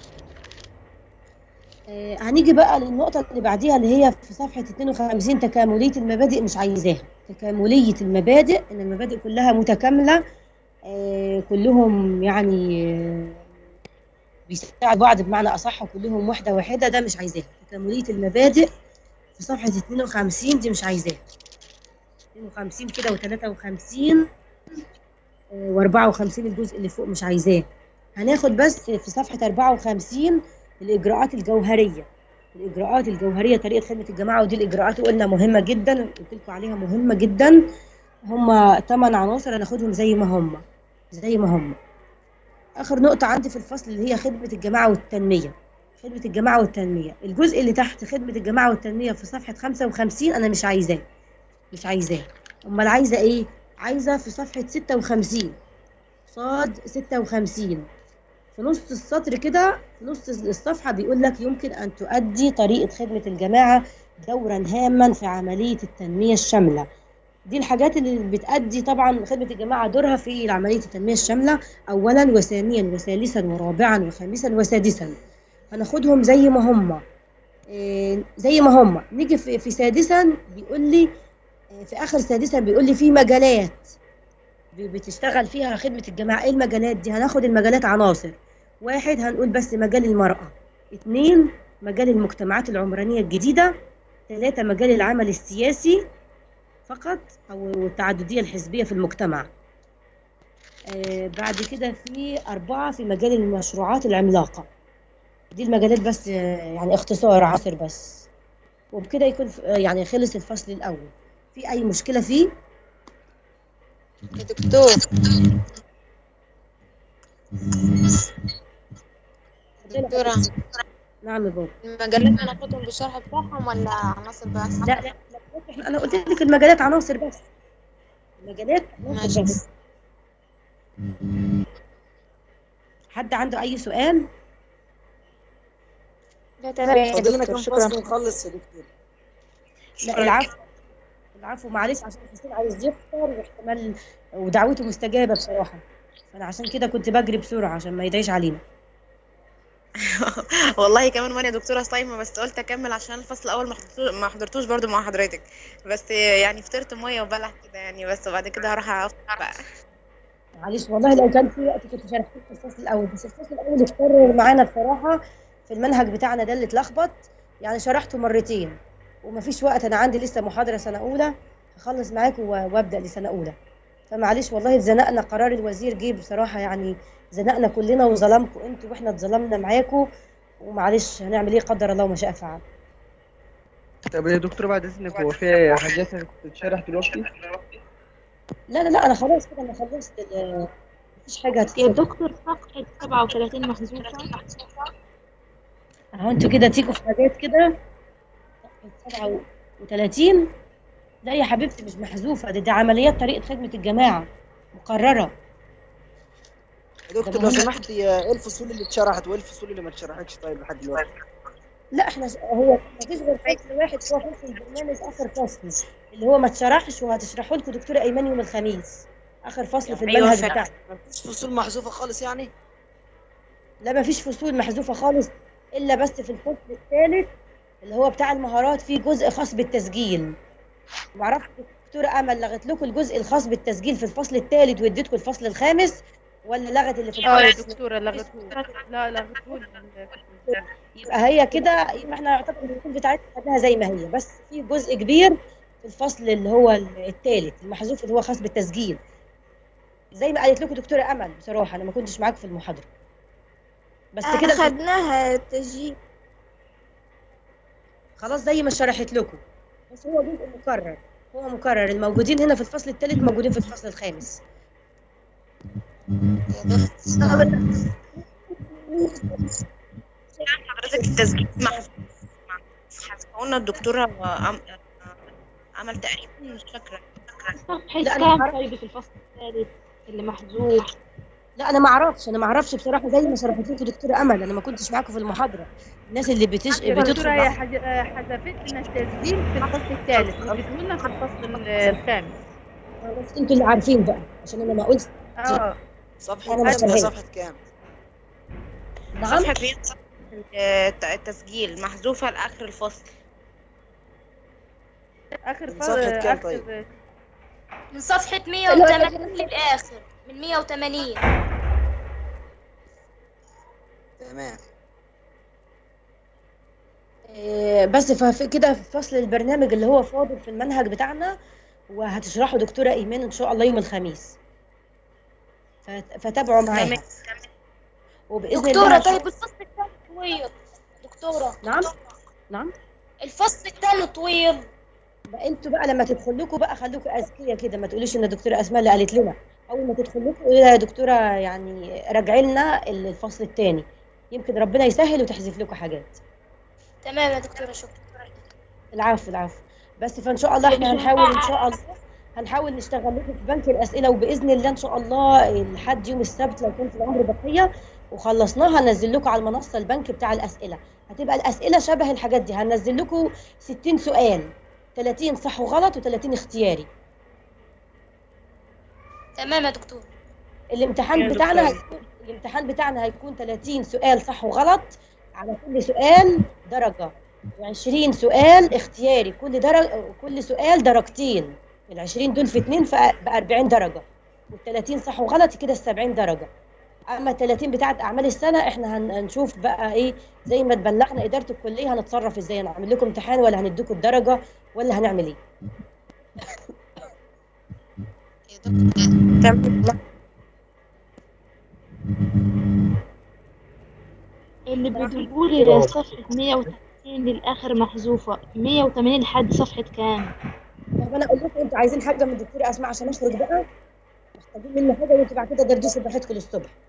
B: آه، هنيجي بقى للنقطة اللي بعديها اللي هي في صفحة 52 تكاملية المبادئ مش عايزاها تكاملية المبادئ إن المبادئ كلها متكاملة آه، كلهم يعني آه، بيساعد بعض بمعنى أصح وكلهم وحدة واحدة ده مش عايزاها تكاملية المبادئ في صفحة 52 دي مش عايزاها 52 كده و53 و54 الجزء اللي فوق مش عايزاه هناخد بس في صفحة 54 الإجراءات الجوهرية الإجراءات الجوهرية طريقة خدمة الجماعة ودي الإجراءات قلنا مهمة جدا قلت لكم عليها مهمة جدا هما ثمان عناصر هناخدهم زي ما هما زي ما هما آخر نقطة عندي في الفصل اللي هي خدمة الجماعة والتنمية خدمة الجماعة والتنمية الجزء اللي تحت خدمة الجماعة والتنمية في صفحة 55 أنا مش عايزاه مش عايزاه أمال عايزة إيه؟ عايزة في صفحة 56 صاد 56 في نص السطر كده في نص الصفحة بيقول لك يمكن أن تؤدي طريقة خدمة الجماعة دورا هاما في عملية التنمية الشاملة دي الحاجات اللي بتأدي طبعا خدمة الجماعة دورها في عملية التنمية الشاملة أولا وثانيا وثالثا ورابعا وخامسا وسادسا هناخدهم زي ما هم إيه، زي ما هم نيجي في, في سادسا بيقول لي إيه، في آخر سادسا بيقول لي في مجالات ب- بتشتغل فيها خدمة الجماعة ايه المجالات دي هناخد المجالات عناصر واحد هنقول بس مجال المرأة اتنين مجال المجتمعات العمرانية الجديدة ثلاثة مجال العمل السياسي فقط أو التعددية الحزبية في المجتمع آه بعد كده في أربعة في مجال المشروعات العملاقة دي المجالات بس آه يعني اختصار عصر بس وبكده يكون ف- آه، يعني خلص الفصل الأول في أي مشكلة فيه؟
L: يا دكتور دكتورة
B: نعم يا بابا
L: المجلات هناخدهم بالشرح بتاعهم ولا عناصر بس؟
B: لا لا لا، انا قلت لك المجالات عناصر بس المجالات عناصر
L: ماشي.
B: بس حد عنده اي سؤال
F: لا تمام يا
J: فاضل لنا
F: دكتور
J: كام
F: شكرا
J: فصل ونخلص يا دكتور
B: لا العفو العفو معلش عشان الحسين عايز يفطر واحتمال ودعوته مستجابه بصراحه فانا عشان كده كنت بجري بسرعه عشان ما يدعيش علينا
M: والله كمان وانا دكتوره صايمه بس قلت اكمل عشان الفصل الاول ما حضرتوش ما حضرتوش برضو مع حضرتك بس يعني فطرت ميه وبلح كده يعني بس وبعد كده هروح افطر بقى
B: معلش والله لو كان في وقت كنت شاركت في الفصل الاول بس الفصل الاول اتكرر معانا بصراحه في المنهج بتاعنا ده اللي اتلخبط يعني شرحته مرتين ومفيش وقت انا عندي لسه محاضره سنه اولى هخلص معاكم و- وابدا لسنه اولى فمعلش والله اتزنقنا قرار الوزير جه بصراحه يعني زنقنا كلنا وظلمكم انتوا واحنا اتظلمنا معاكم ومعلش هنعمل ايه قدر الله ما شاء فعل
G: طب يا دكتور بعد اذنك هو في حاجات كنت بتشرح دلوقتي
B: لا لا لا انا خلاص كده انا خلصت ال- مفيش حاجه
K: يا
B: هتتسال
K: دكتور صفحة 37 محذوفة
B: اهو انتوا كده تيجوا في حاجات كده صفحة 37 لا يا حبيبتي مش محذوفة دي, دي عمليات طريقة خدمة الجماعة مقررة
J: يا دكتور لو سمحت يا ايه الفصول اللي اتشرحت وايه الفصول اللي ما اتشرحتش طيب لحد دلوقتي
B: لا احنا ش- هو مفيش غير فصل واحد هو فصل البرنامج اخر فصل اللي هو ما اتشرحش وهتشرحه لكم دكتورة ايمان يوم الخميس اخر فصل في
J: أيوة
B: المنهج
J: فعلا.
B: بتاعنا
J: مفيش فصول محذوفه خالص يعني
B: لا ما فيش فصول محذوفة خالص إلا بس في الفصل الثالث اللي هو بتاع المهارات فيه جزء خاص بالتسجيل معرفش الدكتورة أمل لغت لكم الجزء الخاص بالتسجيل في الفصل الثالث واديتكم الفصل الخامس ولا لغت اللي في
N: اه يا
B: الفصل
N: دكتورة لغته لا لغته
B: يبقى هي كده يبقى احنا يعتبر الفصول بتاعتنا خدناها زي ما هي بس في جزء كبير في الفصل اللي هو الثالث المحذوف اللي هو خاص بالتسجيل زي ما قالت لكم دكتورة أمل بصراحة أنا ما كنتش معاكم في المحاضرة بس كده في-
F: أخدناها تسجيل
B: خلاص زي ما شرحت لكم بس هو جزء مكرر هو مكرر الموجودين هنا في الفصل الثالث موجودين في الفصل الخامس
M: حضرتك التسجيل مع قلنا الدكتوره عم- عمل تقريبا مش فاكره
K: صفحة
B: لا، أنا
K: كام
B: بعرف.
K: طيب في الفصل الثالث اللي محذوف
B: لا انا ما اعرفش انا ما اعرفش بصراحه زي ما شرحت لكم دكتوره امل انا ما كنتش معاكم في المحاضره الناس اللي بتش... بتدخل
N: الدكتورة هي
B: مع-
N: حج- آه، حذفت لنا التسجيل في الفصل الثالث واديته لنا في الفصل ال- الخامس
B: بس انتوا اللي عارفين بقى عشان انا ما قلت
N: اه
J: صفحه
B: أنا
J: كام
B: مش
J: صفحه كام
B: نعم
M: صفحه فين صفحة الت- التسجيل محذوفه لاخر الفصل
N: اخر
J: من صفحة كام طيب؟
E: من صفحة 180 للآخر من 180
J: تمام
B: آه، بس ففي كده في فصل البرنامج اللي هو فاضل في المنهج بتاعنا وهتشرحه دكتوره ايمان ان شاء الله يوم الخميس فت- فتابعوا معاها
E: تمام.
B: وباذن
E: دكتورة
B: الله
E: طيب الفصل الثاني طويل دكتورة
B: نعم نعم
E: الفصل الثاني طويل
B: بقى انتوا بقى لما تدخل لكم بقى خليكم اذكياء كده ما تقوليش ان الدكتوره اسماء اللي قالت لنا اول ما تدخل لكم قولي لها يا دكتوره يعني راجعي لنا الفصل الثاني يمكن ربنا يسهل وتحذف لكم حاجات
E: تمام يا دكتورة شكرا
B: العفو العفو بس فان شاء الله احنا هنحاول ان شاء الله هنحاول نشتغل لكم في بنك الاسئله وباذن الله ان شاء الله لحد يوم السبت لو كان في العمر بقيه وخلصناها هنزل لكم على المنصه البنك بتاع الاسئله هتبقى الاسئله شبه الحاجات دي هنزل لكم 60 سؤال 30 صح وغلط و30 اختياري
E: تمام يا دكتور
B: الامتحان
E: يا
B: بتاعنا
E: دكتور.
B: هيكون الامتحان بتاعنا هيكون 30 سؤال صح وغلط على كل سؤال درجة و20 سؤال اختياري كل درجة كل سؤال درجتين ال 20 دول في اتنين ب 40 درجة وال 30 صح وغلط كده ال 70 درجة اما ال 30 بتاعت اعمال السنة احنا هن- هنشوف بقى ايه زي ما تبلغنا ادارة الكلية هنتصرف ازاي هنعمل لكم امتحان ولا هنديكم الدرجة ولا هنعمل ايه
K: اللي بتقولي صفحة 130 للآخر محذوفة 180 لحد صفحة كام؟
B: طب انا اقول لكم انتوا عايزين حاجه من الدكتوره اسماء عشان اخرج بقى محتاجين مني حاجه وانتوا بعد كده دردشوا براحتكم للصبح